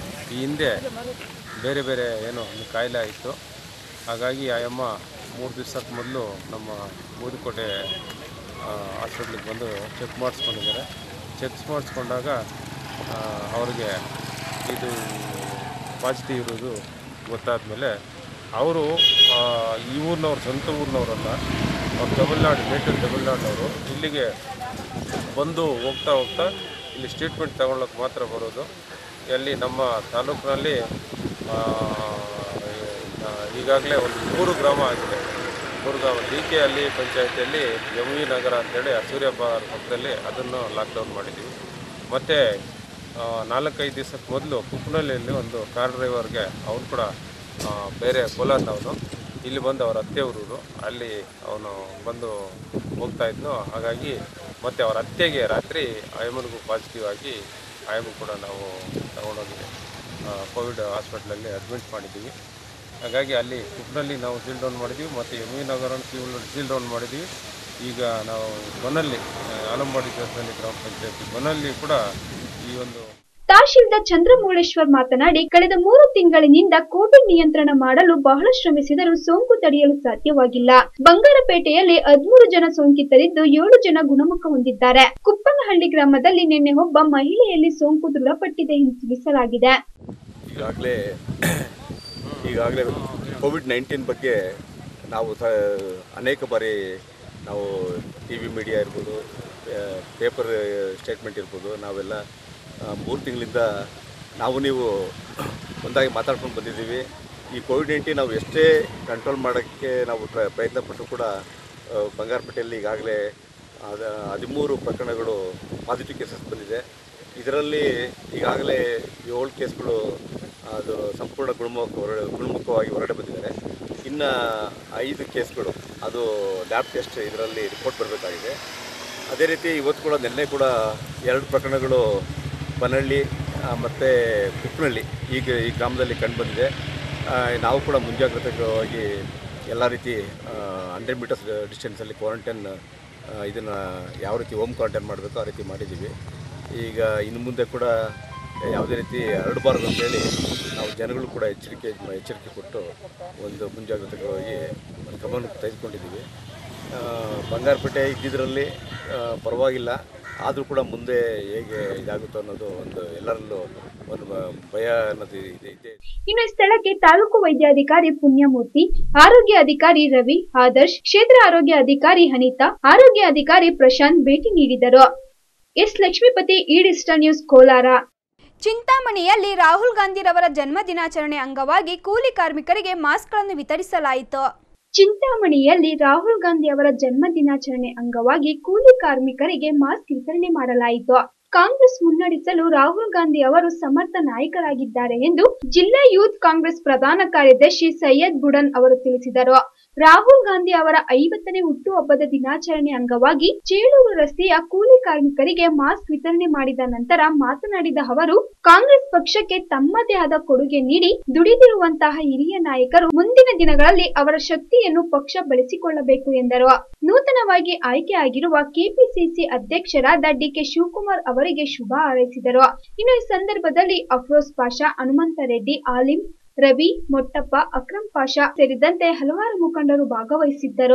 ಈ ಹಿಂದೆ ಬೇರೆ ಬೇರೆ ಏನೋ ಒಂದು ಕಾಯಿಲೆ ಆಯಿತು ಹಾಗಾಗಿ ಆ ಅಮ್ಮ ಮೂರು ದಿವ್ಸಕ್ಕೆ ಮೊದಲು ನಮ್ಮ ಬೂದಿಕೋಟೆ ಹಾಸ್ಪಿಟ್ಲಿಗೆ ಬಂದು ಚೆಕ್ ಮಾಡಿಸ್ಕೊಂಡಿದ್ದಾರೆ ಚೆಕ್ ಮಾಡಿಸ್ಕೊಂಡಾಗ ಆ, ಅವ್ರಿಗೆ ಇದು ಪಾಸಿಟಿವ್ ಇರೋದು ಗೊತ್ತಾದ ಮೇಲೆ ಅವರು ಈ ಊರಿನವ್ರು ಸ್ವಂತ ಊರಿನವರಲ್ಲ ಅವ್ರು ತಮಿಳ್ನಾಡು ನೇಟಿವ್ ತಮಿಳ್ನಾಡವರು ಇಲ್ಲಿಗೆ ಬಂದು ಹೋಗ್ತಾ ಹೋಗ್ತಾ ಇಲ್ಲಿ ಟ್ರೀಟ್ಮೆಂಟ್ ತಗೊಳ್ಳೋಕೆ ಮಾತ್ರ ಬರೋದು ಎಲ್ಲಿ ನಮ್ಮ ತಾಲೂಕಿನಲ್ಲಿ ಈಗಾಗಲೇ ಒಂದು ಮೂರು ಗ್ರಾಮ ಆಗಿದೆ ಮೂರು ಗ್ರಾಮ ಡಿ ಕೆ ಅಲ್ಲಿ ಪಂಚಾಯತಿಯಲ್ಲಿ ಎಮ್ ವಿ ನಗರ ಅಂತೇಳಿ ಸೂರ್ಯಪ್ಪ ಪಕ್ಕದಲ್ಲಿ ಅದನ್ನು ಲಾಕ್ಡೌನ್ ಮಾಡಿದ್ದೀವಿ ಮತ್ತು ನಾಲ್ಕೈದು ದಿವಸಕ್ಕೆ ಮೊದಲು ಕುಪ್ಪನಹಳ್ಳಿಯಲ್ಲಿ ಒಂದು ಕಾರ್ ಡ್ರೈವರ್ಗೆ ಅವ್ನು ಕೂಡ ಆ, ಬೇರೆ ಕೋಲಾರದವನು ಇಲ್ಲಿ ಬಂದು ಅವರ ಅತ್ತೆ ಊರೂರು ಅಲ್ಲಿ ಅವನು ಬಂದು ಹೋಗ್ತಾ ಇದ್ನು ಹಾಗಾಗಿ ಮತ್ತು ಅವರ ಅತ್ತೆಗೆ ರಾತ್ರಿ ಆಯಮ್ಮನಿಗೂ ಪಾಸಿಟಿವ್ ಆಗಿ ಆಯಮ್ಮ ಕೂಡ ನಾವು ತಗೊಂಡೋಗಿ ಕೋವಿಡ್ ಹಾಸ್ಪಿಟ್ಲಲ್ಲಿ ಅಡ್ಮಿಟ್ ಮಾಡಿದ್ದೀವಿ ಹಾಗಾಗಿ ಅಲ್ಲಿ ಕುಕ್ನಲ್ಲಿ ನಾವು ಸೀಲ್ ಡೌನ್ ಮಾಡಿದ್ದೀವಿ ಮತ್ತು ಎಮ್ ವಿ ನಗರ ಸೀಲ್ ಸೀಲ್ ಡೌನ್ ಮಾಡಿದ್ದೀವಿ ಈಗ ನಾವು ಬನಲ್ಲಿ ಆಲಂಬಾಡಿ ದೇವಸ್ಥಾನ ಗ್ರಾಮ ಪಂಚಾಯತಿ ಬನಲ್ಲಿ ಕೂಡ ಈ ಒಂದು ತಹಶೀಲ್ದಾರ್ ಚಂದ್ರಮೌಳೇಶ್ವರ್ ಮಾತನಾಡಿ ಕಳೆದ ಮೂರು ತಿಂಗಳಿನಿಂದ ಕೋವಿಡ್ ನಿಯಂತ್ರಣ ಮಾಡಲು ಬಹಳ ಶ್ರಮಿಸಿದರೂ ಸೋಂಕು ತಡೆಯಲು ಸಾಧ್ಯವಾಗಿಲ್ಲ ಬಂಗಾರಪೇಟೆಯಲ್ಲಿ ಹದಿಮೂರು ಜನ ಸೋಂಕಿತರಿದ್ದು ಏಳು ಜನ ಗುಣಮುಖ ಹೊಂದಿದ್ದಾರೆ ಕುಪ್ಪನಹಳ್ಳಿ ಗ್ರಾಮದಲ್ಲಿ ನಿನ್ನೆ ಒಬ್ಬ ಮಹಿಳೆಯಲ್ಲಿ ಸೋಂಕು ದೃಢಪಟ್ಟಿದೆ ಎಂದು ತಿಳಿಸಲಾಗಿದೆ ಈಗಾಗಲೇ ಈಗಾಗಲೇ ಕೋವಿಡ್ ನೈನ್ಟೀನ್ ಬಗ್ಗೆ ನಾವು ಸ ಅನೇಕ ಬಾರಿ ನಾವು ಟಿ ವಿ ಮೀಡಿಯಾ ಇರ್ಬೋದು ಪೇಪರ್ ಸ್ಟೇಟ್ಮೆಂಟ್ ಇರ್ಬೋದು ನಾವೆಲ್ಲ ಮೂರು ತಿಂಗಳಿಂದ ನಾವು ನೀವು ಒಂದಾಗಿ ಮಾತಾಡ್ಕೊಂಡು ಬಂದಿದ್ದೀವಿ ಈ ಕೋವಿಡ್ ನೈನ್ಟೀನ್ ನಾವು ಎಷ್ಟೇ ಕಂಟ್ರೋಲ್ ಮಾಡೋಕ್ಕೆ ನಾವು ಪ್ರ- ಪ್ರಯತ್ನ ಪಟ್ಟರು ಕೂಡ ಆ, ಬಂಗಾರಪೇಟೆಯಲ್ಲಿ ಈಗಾಗಲೇ ಅದ ಹದಿಮೂರು ಪ್ರಕರಣಗಳು ಪಾಸಿಟಿವ್ ಕೇಸಸ್ ಬಂದಿದೆ ಇದರಲ್ಲಿ ಈಗಾಗಲೇ ಏಳು ಕೇಸ್ಗಳು ಅದು ಸಂಪೂರ್ಣ ಗುಣಮುಖ ಹೊರಡೆ ಗುಣಮುಖವಾಗಿ ಹೊರಗಡೆ ಬಂದಿದ್ದಾರೆ ಇನ್ನು ಐದು ಕೇಸ್ಗಳು ಅದು ಲ್ಯಾಬ್ ಟೆಸ್ಟ್ ಇದರಲ್ಲಿ ರಿಪೋರ್ಟ್ ಬರಬೇಕಾಗಿದೆ ಅದೇ ರೀತಿ ಇವತ್ತು ಕೂಡ ನಿನ್ನೆ ಕೂಡ ಎರಡು ಪ್ರಕರಣಗಳು ಬನಹಳ್ಳಿ ಮತ್ತು ಕುಪ್ಪನಹಳ್ಳಿ ಈಗ ಈ ಗ್ರಾಮದಲ್ಲಿ ಕಂಡುಬಂದಿದೆ ಆ, ನಾವು ಕೂಡ ಮುಂಜಾಗ್ರತೆಗಾಗಿ ಎಲ್ಲ ರೀತಿ ಹಂಡ್ರೆಡ್ ಮೀಟರ್ಸ್ ಡಿಸ್ಟೆನ್ಸಲ್ಲಿ ಕ್ವಾರಂಟೈನ್ ಇದನ್ನು ಯಾವ ರೀತಿ ಹೋಮ್ ಕ್ವಾರಂಟೈನ್ ಮಾಡಬೇಕು ಆ ರೀತಿ ಮಾಡಿದ್ದೀವಿ ಈಗ ಇನ್ನು ಮುಂದೆ ಕೂಡ ಯಾವುದೇ ರೀತಿ ಹರಡಬಾರ್ದು ಅಂತೇಳಿ ನಾವು ಜನಗಳು ಕೂಡ ಎಚ್ಚರಿಕೆ ಎಚ್ಚರಿಕೆ ಕೊಟ್ಟು ಒಂದು ಮುಂಜಾಗ್ರತೆಗಾಗಿ ಒಂದು ಗಮನ ತೆಗೆದುಕೊಂಡಿದ್ದೀವಿ ಆ, ಬಂಗಾರಪೇಟೆ ಇದ್ದಿದ್ದರಲ್ಲಿ ಆ, ಪರವಾಗಿಲ್ಲ ಆದರೂ ಕೂಡ ಮುಂದೆ ಹೇಗೆ ಇದಾಗುತ್ತೋ ಅನ್ನೋದು ಒಂದು ಎಲ್ಲರಲ್ಲೂ ಒಂದು ಬ- ಭಯ ಅನ್ನೋದು ಇದೆ ಇದೆ ಇನ್ನು ಈ ಸ್ಥಳಕ್ಕೆ ತಾಲೂಕು ವೈದ್ಯಾಧಿಕಾರಿ ಪುಣ್ಯಮೂರ್ತಿ ಆರೋಗ್ಯ ಅಧಿಕಾರಿ ರವಿ ಆದರ್ಶ್ ಕ್ಷೇತ್ರ ಆರೋಗ್ಯ ಅಧಿಕಾರಿ ಅನಿತಾ ಆರೋಗ್ಯ ಅಧಿಕಾರಿ ಪ್ರಶಾಂತ್ ಭೇಟಿ ನೀಡಿದರು ಎಸ್ ಲಕ್ಷ್ಮೀಪತಿ ಈ ಡಿಜಿಟಲ್ ನ್ಯೂಸ್ ಕೋಲಾರ ಚಿಂತಾಮಣಿಯಲ್ಲಿ ರಾಹುಲ್ ಗಾಂಧಿರವರ ಜನ್ಮ ದಿನಾಚರಣೆ ಅಂಗವಾಗಿ ಕೂಲಿ ಕಾರ್ಮಿಕರಿಗೆ ಮಾಸ್ಕ್ಗಳನ್ನು ವಿತರಿಸಲಾಯಿತು ಚಿಂತಾಮಣಿಯಲ್ಲಿ ರಾಹುಲ್ ಗಾಂಧಿ ಅವರ ಜನ್ಮ ದಿನಾಚರಣೆ ಅಂಗವಾಗಿ ಕೂಲಿ ಕಾರ್ಮಿಕರಿಗೆ ಮಾಸ್ಕ್ ವಿತರಣೆ ಮಾಡಲಾಯಿತು ಕಾಂಗ್ರೆಸ್ ಮುನ್ನಡೆಸಲು ರಾಹುಲ್ ಗಾಂಧಿ ಅವರು ಸಮರ್ಥ ನಾಯಕರಾಗಿದ್ದಾರೆ ಎಂದು ಜಿಲ್ಲಾ ಯೂತ್ ಕಾಂಗ್ರೆಸ್ ಪ್ರಧಾನ ಕಾರ್ಯದರ್ಶಿ ಸೈಯದ್ ಬುಡನ್ ಅವರು ತಿಳಿಸಿದರು ರಾಹುಲ್ ಗಾಂಧಿ ಅವರ ಐವತ್ತನೇ ಹುಟ್ಟುಹಬ್ಬದ ದಿನಾಚರಣೆ ಅಂಗವಾಗಿ ಚೇಳೂರು ರಸ್ತೆಯ ಕೂಲಿ ಕಾರ್ಮಿಕರಿಗೆ ಮಾಸ್ಕ್ ವಿತರಣೆ ಮಾಡಿದ ನಂತರ ಮಾತನಾಡಿದ ಅವರು ಕಾಂಗ್ರೆಸ್ ಪಕ್ಷಕ್ಕೆ ತಮ್ಮದೇ ಆದ ಕೊಡುಗೆ ನೀಡಿ ದುಡಿದಿರುವಂತಹ ಹಿರಿಯ ನಾಯಕರು ಮುಂದಿನ ದಿನಗಳಲ್ಲಿ ಅವರ ಶಕ್ತಿಯನ್ನು ಪಕ್ಷ ಬಳಸಿಕೊಳ್ಳಬೇಕು ಎಂದರು ನೂತನವಾಗಿ ಆಯ್ಕೆಯಾಗಿರುವ ಕೆಪಿಸಿಸಿ ಅಧ್ಯಕ್ಷರಾದ ಡಿಕೆ ಶಿವಕುಮಾರ್ ಅವರಿಗೆ ಶುಭ ಹಾರೈಸಿದರು ಇನ್ನು ಈ ಸಂದರ್ಭದಲ್ಲಿ ಅಫ್ರೋಜ್ ಪಾಷಾ ಹನುಮಂತ ರೆಡ್ಡಿ ಆಲಿಂ ರವಿ ಮೊಟ್ಟಪ್ಪ ಅಕ್ರಂ ಪಾಷಾ ಸೇರಿದಂತೆ ಹಲವಾರು ಮುಖಂಡರು ಭಾಗವಹಿಸಿದ್ದರು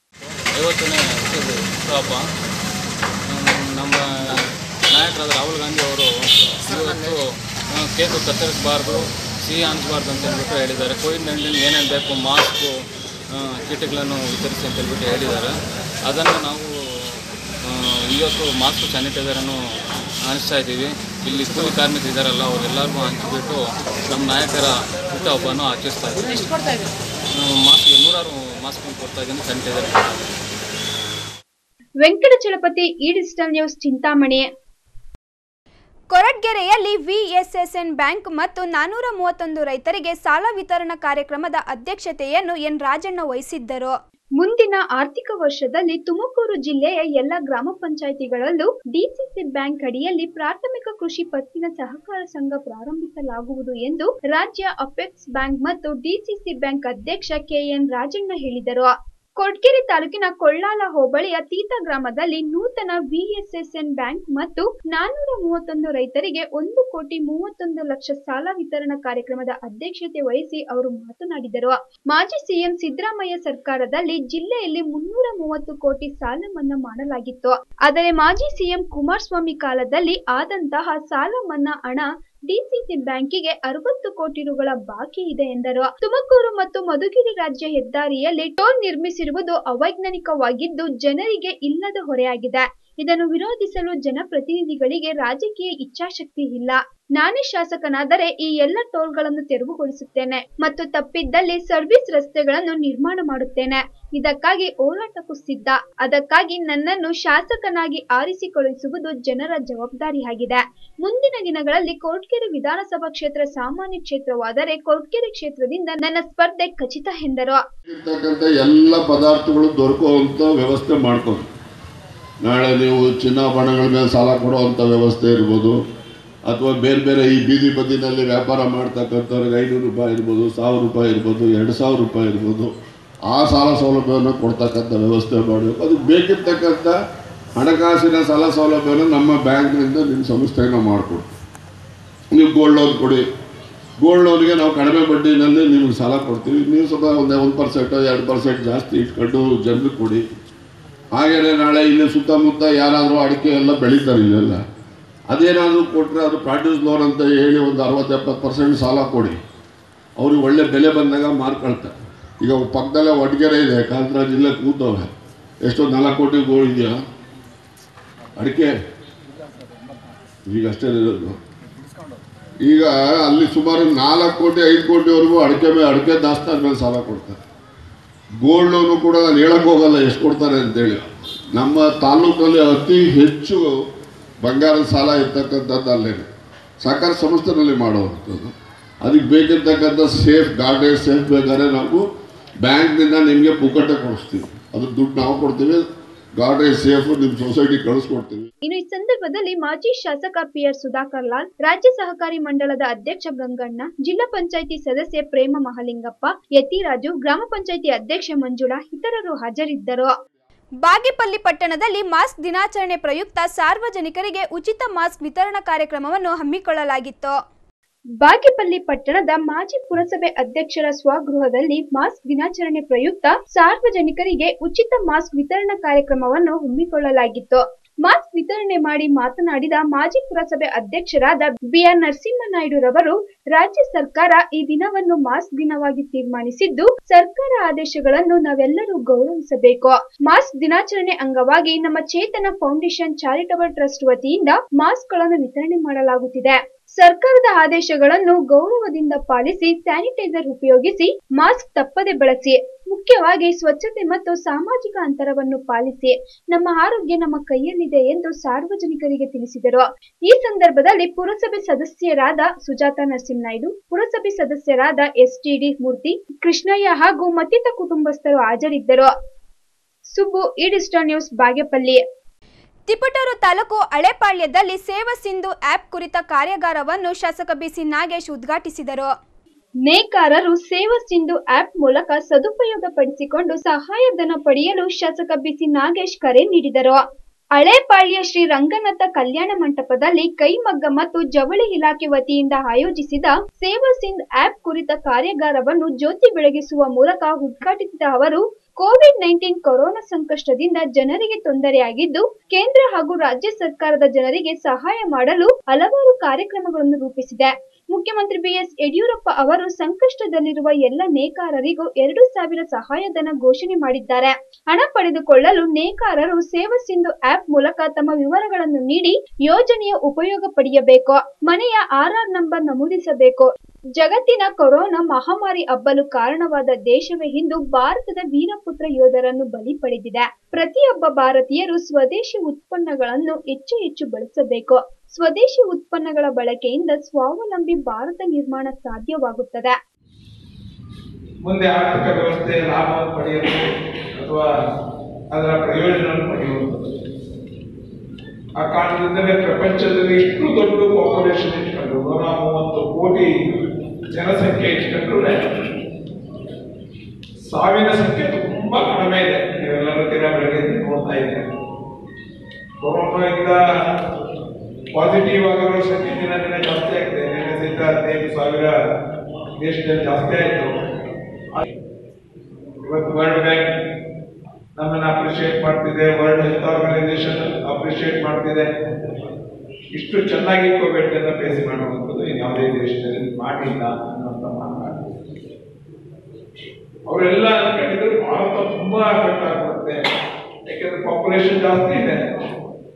ಐವತ್ತನೇ ಹುಟ್ಟುಹಬ್ಬ ಹ್ಮ್, ನಮ್ಮ ನಾಯಕರಾದ ರಾಹುಲ್ ಗಾಂಧಿ ಅವರು ಇವತ್ತು ಆ, ಕೇಕು ಕತ್ತರಿಸಬಾರ್ದು ಸಿಹಿ ಹಂಚಬಾರ್ದು ಅಂತ ಹೇಳ್ಬಿಟ್ಟು ಹೇಳಿದ್ದಾರೆ ಕೋವಿಡ್ ನೈನ್ಟೀನ್ ಏನೇನು ಬೇಕು ಮಾಸ್ಕು ಆ, ಕಿಟ್ಗಳನ್ನು ವಿತರಿಸಿ ಅಂತ ಹೇಳ್ಬಿಟ್ಟು ಹೇಳಿದ್ದಾರೆ ಅದನ್ನು ನಾವು ಆ, ಇವತ್ತು ಮಾಸ್ಕ್ ಸ್ಯಾನಿಟೈಸರನ್ನು ಹಂಚ್ತಾ ಇದ್ದೀವಿ ಇಲ್ಲಿ ಕೂಲಿ ಕಾರ್ಮಿಕರು ಇದ್ದಾರಲ್ಲ ಅವರೆಲ್ಲರಿಗೂ ಹಂಚಿಬಿಟ್ಟು ನಮ್ಮ ನಾಯಕರ ಹುಟ್ಟುಹಬ್ಬವನ್ನು ಆಚರಿಸ್ತಾ ಇದ್ದೀವಿ ಮಾಸ್ಕ್ ನೂರಾರು ಮಾಸ್ಕ್ ಕೊಡ್ತಾ ಇದ್ದೀನಿ ಸ್ಯಾನಿಟೈಸರ್ ಕೊಡ್ತಾ ಇದ್ದೀನಿ ವೆಂಕಟಚಲಪತಿ ಈ ಡಿಜಿಟಲ್ ನ್ಯೂಸ್ ಚಿಂತಾಮಣಿ ಕೊರಟ್ಗೆರೆಯಲ್ಲಿ ವಿಎಸ್ಎಸ್ಎನ್ ಬ್ಯಾಂಕ್ ಮತ್ತು ನಾನೂರ ಮೂವತ್ತೊಂದು ರೈತರಿಗೆ ಸಾಲ ವಿತರಣಾ ಕಾರ್ಯಕ್ರಮದ ಅಧ್ಯಕ್ಷತೆಯನ್ನು ಎನ್ ರಾಜಣ್ಣ ವಹಿಸಿದ್ದರು ಮುಂದಿನ ಆರ್ಥಿಕ ವರ್ಷದಲ್ಲಿ ತುಮಕೂರು ಜಿಲ್ಲೆಯ ಎಲ್ಲ ಗ್ರಾಮ ಪಂಚಾಯಿತಿಗಳಲ್ಲೂ ಡಿಸಿಸಿ ಬ್ಯಾಂಕ್ ಅಡಿಯಲ್ಲಿ ಪ್ರಾಥಮಿಕ ಕೃಷಿ ಪತ್ತಿನ ಸಹಕಾರ ಸಂಘ ಪ್ರಾರಂಭಿಸಲಾಗುವುದು ಎಂದು ರಾಜ್ಯ ಅಪೆಕ್ಸ್ ಬ್ಯಾಂಕ್ ಮತ್ತು ಡಿಸಿಸಿ ಬ್ಯಾಂಕ್ ಅಧ್ಯಕ್ಷ ಕೆಎನ್ ರಾಜಣ್ಣ ಹೇಳಿದರು ಕೊಟ್ಗೆರೆ ತಾಲೂಕಿನ ಕೊಳ್ಳಾಲ ಹೋಬಳಿಯ ತೀತ ಗ್ರಾಮದಲ್ಲಿ ನೂತನ ವಿಎಸ್ಎಸ್ಎನ್ ಬ್ಯಾಂಕ್ ಮತ್ತು ನಾನೂರ ಮೂವತ್ತೊಂದು ರೈತರಿಗೆ ಒಂದು ಕೋಟಿ ಮೂವತ್ತೊಂದು ಲಕ್ಷ ಸಾಲ ವಿತರಣಾ ಕಾರ್ಯಕ್ರಮದ ಅಧ್ಯಕ್ಷತೆ ವಹಿಸಿ ಅವರು ಮಾತನಾಡಿದರು ಮಾಜಿ ಸಿಎಂ ಸಿದ್ದರಾಮಯ್ಯ ಸರ್ಕಾರದಲ್ಲಿ ಜಿಲ್ಲೆಯಲ್ಲಿ ಮುನ್ನೂರ ಮೂವತ್ತು ಕೋಟಿ ಸಾಲ ಮನ್ನಾ ಮಾಡಲಾಗಿತ್ತು ಆದರೆ ಮಾಜಿ ಸಿಎಂ ಕುಮಾರಸ್ವಾಮಿ ಕಾಲದಲ್ಲಿ ಆದಂತಹ ಸಾಲ ಮನ್ನಾ ಹಣ ಡಿಸಿಸಿ ಬ್ಯಾಂಕಿಗೆ ಅರವತ್ತು ಕೋಟಿ ರುಗಳ ಬಾಕಿ ಇದೆ ಎಂದರು ತುಮಕೂರು ಮತ್ತು ಮಧುಗಿರಿ ರಾಜ್ಯ ಹೆದ್ದಾರಿಯಲ್ಲಿ ಟೋಲ್ ನಿರ್ಮಿಸಿರುವುದು ಅವೈಜ್ಞಾನಿಕವಾಗಿದ್ದು ಜನರಿಗೆ ಇಲ್ಲದ ಹೊರೆಯಾಗಿದೆ ಇದನ್ನು ವಿರೋಧಿಸಲು ಜನಪ್ರತಿನಿಧಿಗಳಿಗೆ ರಾಜಕೀಯ ಇಚ್ಛಾಶಕ್ತಿ ಇಲ್ಲ ನಾನೇ ಶಾಸಕನಾದರೆ ಈ ಎಲ್ಲ ಟೋಲ್ಗಳನ್ನು ತೆರವುಗೊಳಿಸುತ್ತೇನೆ ಮತ್ತು ತಪ್ಪಿದ್ದಲ್ಲಿ ಸರ್ವಿಸ್ ರಸ್ತೆಗಳನ್ನು ನಿರ್ಮಾಣ ಮಾಡುತ್ತೇನೆ ಇದಕ್ಕಾಗಿ ಹೋರಾಟಕ್ಕೂ ಸಿದ್ಧ ಅದಕ್ಕಾಗಿ ನನ್ನನ್ನು ಶಾಸಕನಾಗಿ ಆರಿಸಿಕೊಳ್ಳಿಸುವುದು ಜನರ ಜವಾಬ್ದಾರಿಯಾಗಿದೆ ಮುಂದಿನ ದಿನಗಳಲ್ಲಿ ಕೊರ್ಟಗೆರೆ ವಿಧಾನಸಭಾ ಕ್ಷೇತ್ರ ಸಾಮಾನ್ಯ ಕ್ಷೇತ್ರವಾದರೆ ಕೊರ್ಟಗೆರೆ ಕ್ಷೇತ್ರದಿಂದ ನನ್ನ ಸ್ಪರ್ಧೆ ಖಚಿತ ಎಂದರು ಇರ್ತಕ್ಕಂಥ ಎಲ್ಲ ಪದಾರ್ಥಗಳು ದೊರಕುವಂಥ ವ್ಯವಸ್ಥೆ ಮಾಡ್ಕೊಂಡು ನಾಳೆ ನೀವು ಚಿನ್ನಾಭರಣಗಳ ಮೇಲೆ ಸಾಲ ಕೊಡುವಂಥ ವ್ಯವಸ್ಥೆ ಇರ್ಬೋದು ಅಥವಾ ಬೇರೆ ಬೇರೆ ಈ ಬೀದಿ ಬದಿನಲ್ಲಿ ವ್ಯಾಪಾರ ಮಾಡ್ತಕ್ಕಂಥವ್ರಿಗೆ ಐನೂರು ರೂಪಾಯಿ ಇರ್ಬೋದು ಸಾವಿರ ರೂಪಾಯಿ ಇರ್ಬೋದು ಎರಡು ಸಾವಿರ ರೂಪಾಯಿ ಇರ್ಬೋದು ಆ ಸಾಲ ಸೌಲಭ್ಯವನ್ನು ಕೊಡ್ತಕ್ಕಂಥ ವ್ಯವಸ್ಥೆ ಮಾಡಬೇಕು ಅದಕ್ಕೆ ಬೇಕಿರ್ತಕ್ಕಂಥ ಹಣಕಾಸಿನ ಸಾಲ ಸೌಲಭ್ಯವನ್ನು ನಮ್ಮ ಬ್ಯಾಂಕ್ನಿಂದ ನಿಮ್ಮ ಸಂಸ್ಥೆಯನ್ನು ಮಾಡಿಕೊಡಿ ನೀವು ಗೋಲ್ಡ್ ಲೋನ್ ಕೊಡಿ ಗೋಲ್ಡ್ ಲೋನ್ಗೆ ನಾವು ಕಡಿಮೆ ಬಡ್ಡಿನಲ್ಲಿ ನಿಮ್ಗೆ ಸಾಲ ಕೊಡ್ತೀವಿ ನೀವು ಸ್ವಲ್ಪ ಒಂದು ಒಂದು ಪರ್ಸೆಂಟು ಎರಡು ಪರ್ಸೆಂಟ್ ಜಾಸ್ತಿ ಇಟ್ಕೊಂಡು ಜನರಿಗೆ ಕೊಡಿ ಹಾಗೆಯೇ ನಾಳೆ ಇಲ್ಲಿ ಸುತ್ತಮುತ್ತ ಯಾರಾದರೂ ಅಡಿಕೆ ಎಲ್ಲ ಬೆಳೀತಾರೆ ಇಲ್ಲೆಲ್ಲ ಅದೇನಾದರೂ ಕೊಟ್ಟರೆ ಅದು ಪ್ರಾಡ್ಯೂಸ್ ಲೋನ್ ಅಂತ ಹೇಳಿ ಒಂದು ಅರವತ್ತು ಎಪ್ಪತ್ತು ಪರ್ಸೆಂಟ್ ಸಾಲ ಕೊಡಿ ಅವ್ರಿಗೆ ಒಳ್ಳೆ ಬೆಲೆ ಬಂದಾಗ ಮಾರ್ಕೊಳ್ತಾರೆ ಈಗ ಪಕ್ಕದಲ್ಲೇ ಒಡ್ಗೆರೆ ಇದೆ ಕಾಂತರಾಜ್ ಜಿಲ್ಲೆ ಕೂತವೆ ಎಷ್ಟೋ ನಾಲ್ಕು ಕೋಟಿ ಗೋಲ್ಡ್ ಇದೆಯಾ ಅಡಿಕೆ ಈಗ ಅಷ್ಟೇ ಇರೋದು ಈಗ ಅಲ್ಲಿ ಸುಮಾರು ನಾಲ್ಕು ಕೋಟಿ ಐದು ಕೋಟಿವರೆಗೂ ಅಡಿಕೆ ಮೇಲೆ ಅಡಿಕೆ ದಾಸ್ತಾನ ಮೇಲೆ ಸಾಲ ಕೊಡ್ತಾರೆ ಗೋಲ್ಡ್ ಲೋನು ಕೂಡ ನಾನು ಹೇಳಕ್ ಹೋಗಲ್ಲ ಎಷ್ಟು ಕೊಡ್ತಾರೆ ಅಂತೇಳಿ ನಮ್ಮ ತಾಲೂಕಲ್ಲಿ ಅತಿ ಹೆಚ್ಚು ಬಂಗಾರದ ಸಾಲ ಇರ್ತಕ್ಕಂಥದ್ದು ಅಲ್ಲೇನೆ ಸಹಕಾರ ಸಂಸ್ಥೆನಲ್ಲಿ ಮಾಡುವಂಥದ್ದು ಅದಕ್ಕೆ ಬೇಕಿರ್ತಕ್ಕಂಥ ಸೇಫ್ ಗಾರ್ಡೇಜ್ ಸೇಫ್ ಬೇಕಾದ್ರೆ ನಾವು ಬ್ಯಾಂಕ್ನಿಂದ ನಿಮಗೆ ಪುಕ್ಕಟ್ಟೆ ಕೊಡಿಸ್ತೀವಿ ಅದ್ರ ದುಡ್ಡು ನಾವು ಕೊಡ್ತೀವಿ ಗಾರ್ಡೇಜ್ ಸೇಫ್ ನಿಮ್ಮ ಸೊಸೈಟಿ ಕಳಿಸ್ಕೊಡ್ತೀವಿ ಇನ್ನು ಈ ಸಂದರ್ಭದಲ್ಲಿ ಮಾಜಿ ಶಾಸಕ ಪಿ ಆರ್ ಸುಧಾಕರ್ ಲಾಲ್ ರಾಜ್ಯ ಸಹಕಾರಿ ಮಂಡಳದ ಅಧ್ಯಕ್ಷ ಗಂಗಣ್ಣ ಜಿಲ್ಲಾ ಪಂಚಾಯಿತಿ ಸದಸ್ಯೆ ಪ್ರೇಮ ಮಹಲಿಂಗಪ್ಪ ಯತಿರಾಜು ಗ್ರಾಮ ಪಂಚಾಯಿತಿ ಅಧ್ಯಕ್ಷೆ ಮಂಜುಳಾ ಇತರರು ಹಾಜರಿದ್ದರು ಬಾಗೇಪಲ್ಲಿ ಪಟ್ಟಣದಲ್ಲಿ ಮಾಸ್ಕ್ ದಿನಾಚರಣೆ ಪ್ರಯುಕ್ತ ಸಾರ್ವಜನಿಕರಿಗೆ ಉಚಿತ ಮಾಸ್ಕ್ ವಿತರಣಾ ಕಾರ್ಯಕ್ರಮವನ್ನು ಹಮ್ಮಿಕೊಳ್ಳಲಾಗಿತ್ತು ಬಾಗೇಪಲ್ಲಿ ಪಟ್ಟಣದ ಮಾಜಿ ಪುರಸಭೆ ಅಧ್ಯಕ್ಷರ ಸ್ವಗೃಹದಲ್ಲಿ ಮಾಸ್ಕ್ ದಿನಾಚರಣೆ ಪ್ರಯುಕ್ತ ಸಾರ್ವಜನಿಕರಿಗೆ ಉಚಿತ ಮಾಸ್ಕ್ ವಿತರಣಾ ಕಾರ್ಯಕ್ರಮವನ್ನು ಹಮ್ಮಿಕೊಳ್ಳಲಾಗಿತ್ತು ಮಾಸ್ಕ್ ವಿತರಣೆ ಮಾಡಿ ಮಾತನಾಡಿದ ಮಾಜಿ ಪುರಸಭೆ ಅಧ್ಯಕ್ಷರಾದ ಬಿಆರ್ ನರಸಿಂಹನಾಯ್ಡು ರವರು ರಾಜ್ಯ ಸರ್ಕಾರ ಈ ದಿನವನ್ನು ಮಾಸ್ಕ್ ದಿನವಾಗಿ ತೀರ್ಮಾನಿಸಿದ್ದು ಸರ್ಕಾರ ಆದೇಶಗಳನ್ನು ನಾವೆಲ್ಲರೂ ಗೌರವಿಸಬೇಕು ಮಾಸ್ಕ್ ದಿನಾಚರಣೆ ಅಂಗವಾಗಿ ನಮ್ಮ ಚೇತನ ಫೌಂಡೇಶನ್ ಚಾರಿಟಬಲ್ ಟ್ರಸ್ಟ್ ವತಿಯಿಂದ ಮಾಸ್ಕ್ ಗಳನ್ನು ವಿತರಣೆ ಮಾಡಲಾಗುತ್ತಿದೆ ಸರ್ಕಾರದ ಆದೇಶಗಳನ್ನು ಗೌರವದಿಂದ ಪಾಲಿಸಿ ಸ್ಯಾನಿಟೈಸರ್ ಉಪಯೋಗಿಸಿ ಮಾಸ್ಕ್ ತಪ್ಪದೆ ಬಳಸಿ ಮುಖ್ಯವಾಗಿ ಸ್ವಚ್ಛತೆ ಮತ್ತು ಸಾಮಾಜಿಕ ಅಂತರವನ್ನು ಪಾಲಿಸಿ ನಮ್ಮ ಆರೋಗ್ಯ ನಮ್ಮ ಕೈಯಲ್ಲಿದೆ ಎಂದು ಸಾರ್ವಜನಿಕರಿಗೆ ತಿಳಿಸಿದರು ಈ ಸಂದರ್ಭದಲ್ಲಿ ಪುರಸಭೆ ಸದಸ್ಯರಾದ ಸುಜಾತ ನರಸಿಂಹನಾಯ್ಡು ಪುರಸಭೆ ಸದಸ್ಯರಾದ ಎಸ್ಟಿಡಿ ಮೂರ್ತಿ ಕೃಷ್ಣಯ್ಯ ಹಾಗೂ ಮತ್ತಿತ ಕುಟುಂಬಸ್ಥರು ಹಾಜರಿದ್ದರು ಸುಬ್ಬು ಈ ಡಿಜಿಟಲ್ ನ್ಯೂಸ್ ಬಾಗೇಪಲ್ಲಿ ತಿಪಟೂರು ತಾಲೂಕು ಹಳೆಪಾಳ್ಯದಲ್ಲಿ ಸೇವಾ ಸಿಂಧು ಆಪ್ ಕುರಿತ ಕಾರ್ಯಾಗಾರವನ್ನು ಶಾಸಕ ಬಿಸಿ ನಾಗೇಶ್ ಉದ್ಘಾಟಿಸಿದರು ನೇಕಾರರು ಸೇವಾ ಸಿಂಧು ಆಪ್ ಮೂಲಕ ಸದುಪಯೋಗ ಪಡಿಸಿಕೊಂಡು ಸಹಾಯಧನ ಪಡೆಯಲು ಶಾಸಕ ಬಿಸಿ ನಾಗೇಶ್ ಕರೆ ನೀಡಿದರು ಹಳೇಪಾಳ್ಯ ಶ್ರೀ ರಂಗನಾಥ ಕಲ್ಯಾಣ ಮಂಟಪದಲ್ಲಿ ಕೈಮಗ್ಗ ಮತ್ತು ಜವಳಿ ಇಲಾಖೆ ವತಿಯಿಂದ ಆಯೋಜಿಸಿದ ಸೇವಾ ಸಿಂಧ್ ಆಪ್ ಕುರಿತ ಕಾರ್ಯಾಗಾರವನ್ನು ಜ್ಯೋತಿ ಬೆಳಗಿಸುವ ಮೂಲಕ ಉದ್ಘಾಟಿಸಿದ ಅವರು ಕೋವಿಡ್ ನೈನ್ಟೀನ್ ಕೊರೋನಾ ಸಂಕಷ್ಟದಿಂದ ಜನರಿಗೆ ತೊಂದರೆಯಾಗಿದ್ದು ಕೇಂದ್ರ ಹಾಗೂ ರಾಜ್ಯ ಸರ್ಕಾರದ ಜನರಿಗೆ ಸಹಾಯ ಮಾಡಲು ಹಲವಾರು ಕಾರ್ಯಕ್ರಮಗಳನ್ನು ರೂಪಿಸಿದೆ ಮುಖ್ಯಮಂತ್ರಿ ಬಿಎಸ್ ಯಡಿಯೂರಪ್ಪ ಅವರು ಸಂಕಷ್ಟದಲ್ಲಿರುವ ಎಲ್ಲ ನೇಕಾರರಿಗೂ ಎರಡು ಸಾವಿರ ಸಹಾಯಧನ ಘೋಷಣೆ ಮಾಡಿದ್ದಾರೆ ಹಣ ಪಡೆದುಕೊಳ್ಳಲು ನೇಕಾರರು ಸೇವಾ ಸಿಂಧು ಆಪ್ ಮೂಲಕ ತಮ್ಮ ವಿವರಗಳನ್ನು ನೀಡಿ ಯೋಜನೆಯ ಉಪಯೋಗ ಪಡೆಯಬೇಕು ಮನೆಯ ಆರ್ಆರ್ ನಂಬರ್ ನಮೂದಿಸಬೇಕು ಜಗತ್ತಿನ ಕೊರೋನಾ ಮಹಾಮಾರಿ ಹಬ್ಬಲು ಕಾರಣವಾದ ದೇಶವೇ ಇಂದು ಭಾರತದ ವೀರಪುತ್ರ ಯೋಧರನ್ನು ಬಲಿ ಪಡೆದಿದೆ ಪ್ರತಿಯೊಬ್ಬ ಭಾರತೀಯರು ಸ್ವದೇಶಿ ಉತ್ಪನ್ನಗಳನ್ನು ಹೆಚ್ಚು ಹೆಚ್ಚು ಬಳಸಬೇಕು ಸ್ವದೇಶಿ ಉತ್ಪನ್ನಗಳ ಬಳಕೆಯಿಂದ ಸ್ವಾವಲಂಬಿ ಭಾರತ ನಿರ್ಮಾಣ ಸಾಧ್ಯವಾಗುತ್ತದೆ ಮುಂದೆ ಆರ್ಥಿಕ ವ್ಯವಸ್ಥೆ ಲಾಭ ಪಡೆಯಲು ಅಥವಾ ಅದರ ಪ್ರಯೋಜನವನ್ನು ಪಡೆಯುವಂಥದ್ದು ಆ ಕಾರಣದಿಂದಲೇ ಪ್ರಪಂಚದಲ್ಲಿ ಇಷ್ಟು ದೊಡ್ಡ ಪಾಪ್ಯುಲೇಷನ್ ಇಟ್ಕೊಂಡು ನೂರ ಮೂವತ್ತು ಕೋಟಿ ಜನಸಂಖ್ಯೆ ಇಟ್ಕೊಂಡ್ರು ಸಾವಿನ ಸಂಖ್ಯೆ ತುಂಬಾ ಕಡಿಮೆ ಇದೆ ನೀವೆಲ್ಲರೂ ದಿನ ಬೆಳಗ್ಗೆ ನೋಡ್ತಾ ಇದ್ದೀರಿ ಕೊರೋನಾದಿಂದ ಪಾಸಿಟಿವ್ ಆಗಿರೋ ಸಂಖ್ಯೆ ದಿನ ದಿನ ಜಾಸ್ತಿ ಆಗ್ತದೆ ನಿನ್ನೆ ಸಹಿತ ಹದಿನೈದು ಸಾವಿರ ದೇಶದಲ್ಲಿ ಜಾಸ್ತಿ ಆಯಿತು ಇವತ್ತು ವರ್ಲ್ಡ್ ಬ್ಯಾಂಕ್ ನಮ್ಮನ್ನು ಅಪ್ರಿಷಿಯೇಟ್ ಮಾಡ್ತಿದೆ ವರ್ಲ್ಡ್ ಹೆಲ್ತ್ ಆರ್ಗನೈಸೇಷನ್ ಅಪ್ರಿಷಿಯೇಟ್ ಮಾಡ್ತಿದೆ ಇಷ್ಟು ಚೆನ್ನಾಗಿ ಕೋವಿಡ್ ಅನ್ನ ಫೇಸ್ ಮಾಡುವಂಥದ್ದು ಯಾವುದೇ ದೇಶದಲ್ಲಿ ಮಾಡಿಲ್ಲ ಅನ್ನುವಂಥ ಮಾತನಾಡ್ತಿದೆ ಅವರೆಲ್ಲ ಅನ್ಕೊಂಡಿದ್ರು ಭಾರತ ತುಂಬಾ ಎಫೆಕ್ಟ್ ಆಗುತ್ತೆ ಯಾಕೆಂದ್ರೆ ಪಾಪ್ಯುಲೇಷನ್ ಜಾಸ್ತಿ ಇದೆ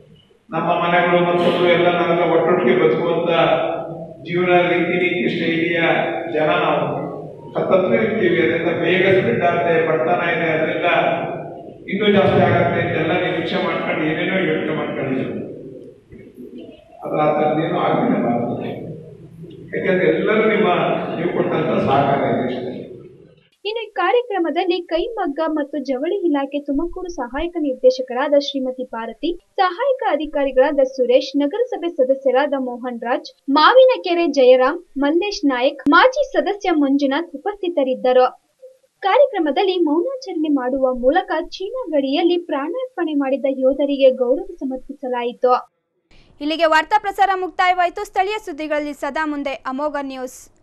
ಪ್ರಾಣಿಗಳು ಮತ್ತೊಂದು ಎಲ್ಲ ನಾವೆಲ್ಲ ಒಟ್ಟೊಟ್ಟಿಗೆ ಬದುಕುವಂತ ಜೀವನ ರೀತಿ ನೀತಿ ಶೈಲಿಯ ಜನ ನಾವು ಹತ್ತತ್ರ ಇರ್ತೀವಿ ಅದರಿಂದ ಬೇಗ ಸ್ಪ್ರೆಡ್ ಆಗುತ್ತೆ ಬಡತನ ಇದೆ ಅದರಿಂದ ಇನ್ನೂ ಜಾಸ್ತಿ ಆಗತ್ತೆ ಅಂತೆಲ್ಲ ನಿರೀಕ್ಷೆ ಮಾಡ್ಕೊಂಡು ಏನೇನೋ ಯೋಚನೆ ಮಾಡ್ಕೊಂಡಿದ್ದೀವಿ ಅದು ಆ ಥರದ್ದೇನು ಆಗಲಿಲ್ಲ ಭಾರತದಲ್ಲಿ ಯಾಕಂದ್ರೆ ಎಲ್ಲರೂ ನಿಮ್ಮ ನೀವು ಕೊಟ್ಟಂತ ಸಹಕಾರ ಇದೆ ಅಷ್ಟೇ. ಇನ್ನು ಈ ಕಾರ್ಯಕ್ರಮದಲ್ಲಿ ಕೈಮಗ್ಗ ಮತ್ತು ಜವಳಿ ಇಲಾಖೆ ತುಮಕೂರು ಸಹಾಯಕ ನಿರ್ದೇಶಕರಾದ ಶ್ರೀಮತಿ ಭಾರತಿ ಸಹಾಯಕ ಅಧಿಕಾರಿಗಳಾದ ಸುರೇಶ್ ನಗರಸಭೆ ಸದಸ್ಯರಾದ ಮೋಹನ್ ರಾಜ್ ಮಾವಿನಕೆರೆ ಜಯರಾಮ್ ಮಲ್ಲೇಶ್ ನಾಯಕ್ ಮಾಜಿ ಸದಸ್ಯ ಮಂಜುನಾಥ್ ಉಪಸ್ಥಿತರಿದ್ದರು ಕಾರ್ಯಕ್ರಮದಲ್ಲಿ ಮೌನಾಚರಣೆ ಮಾಡುವ ಮೂಲಕ ಚೀನಾ ಗಡಿಯಲ್ಲಿ ಪ್ರಾಣಾರ್ಪಣೆ ಮಾಡಿದ ಯೋಧರಿಗೆ ಗೌರವ ಸಮರ್ಪಿಸಲಾಯಿತು ಇಲ್ಲಿಗೆ ವಾರ್ತಾ ಪ್ರಸಾರ ಮುಕ್ತಾಯವಾಯಿತು ಸ್ಥಳೀಯ ಸುದ್ದಿಗಳಲ್ಲಿ ಸದಾ ಮುಂದೆ ಅಮೋಘ ನ್ಯೂಸ್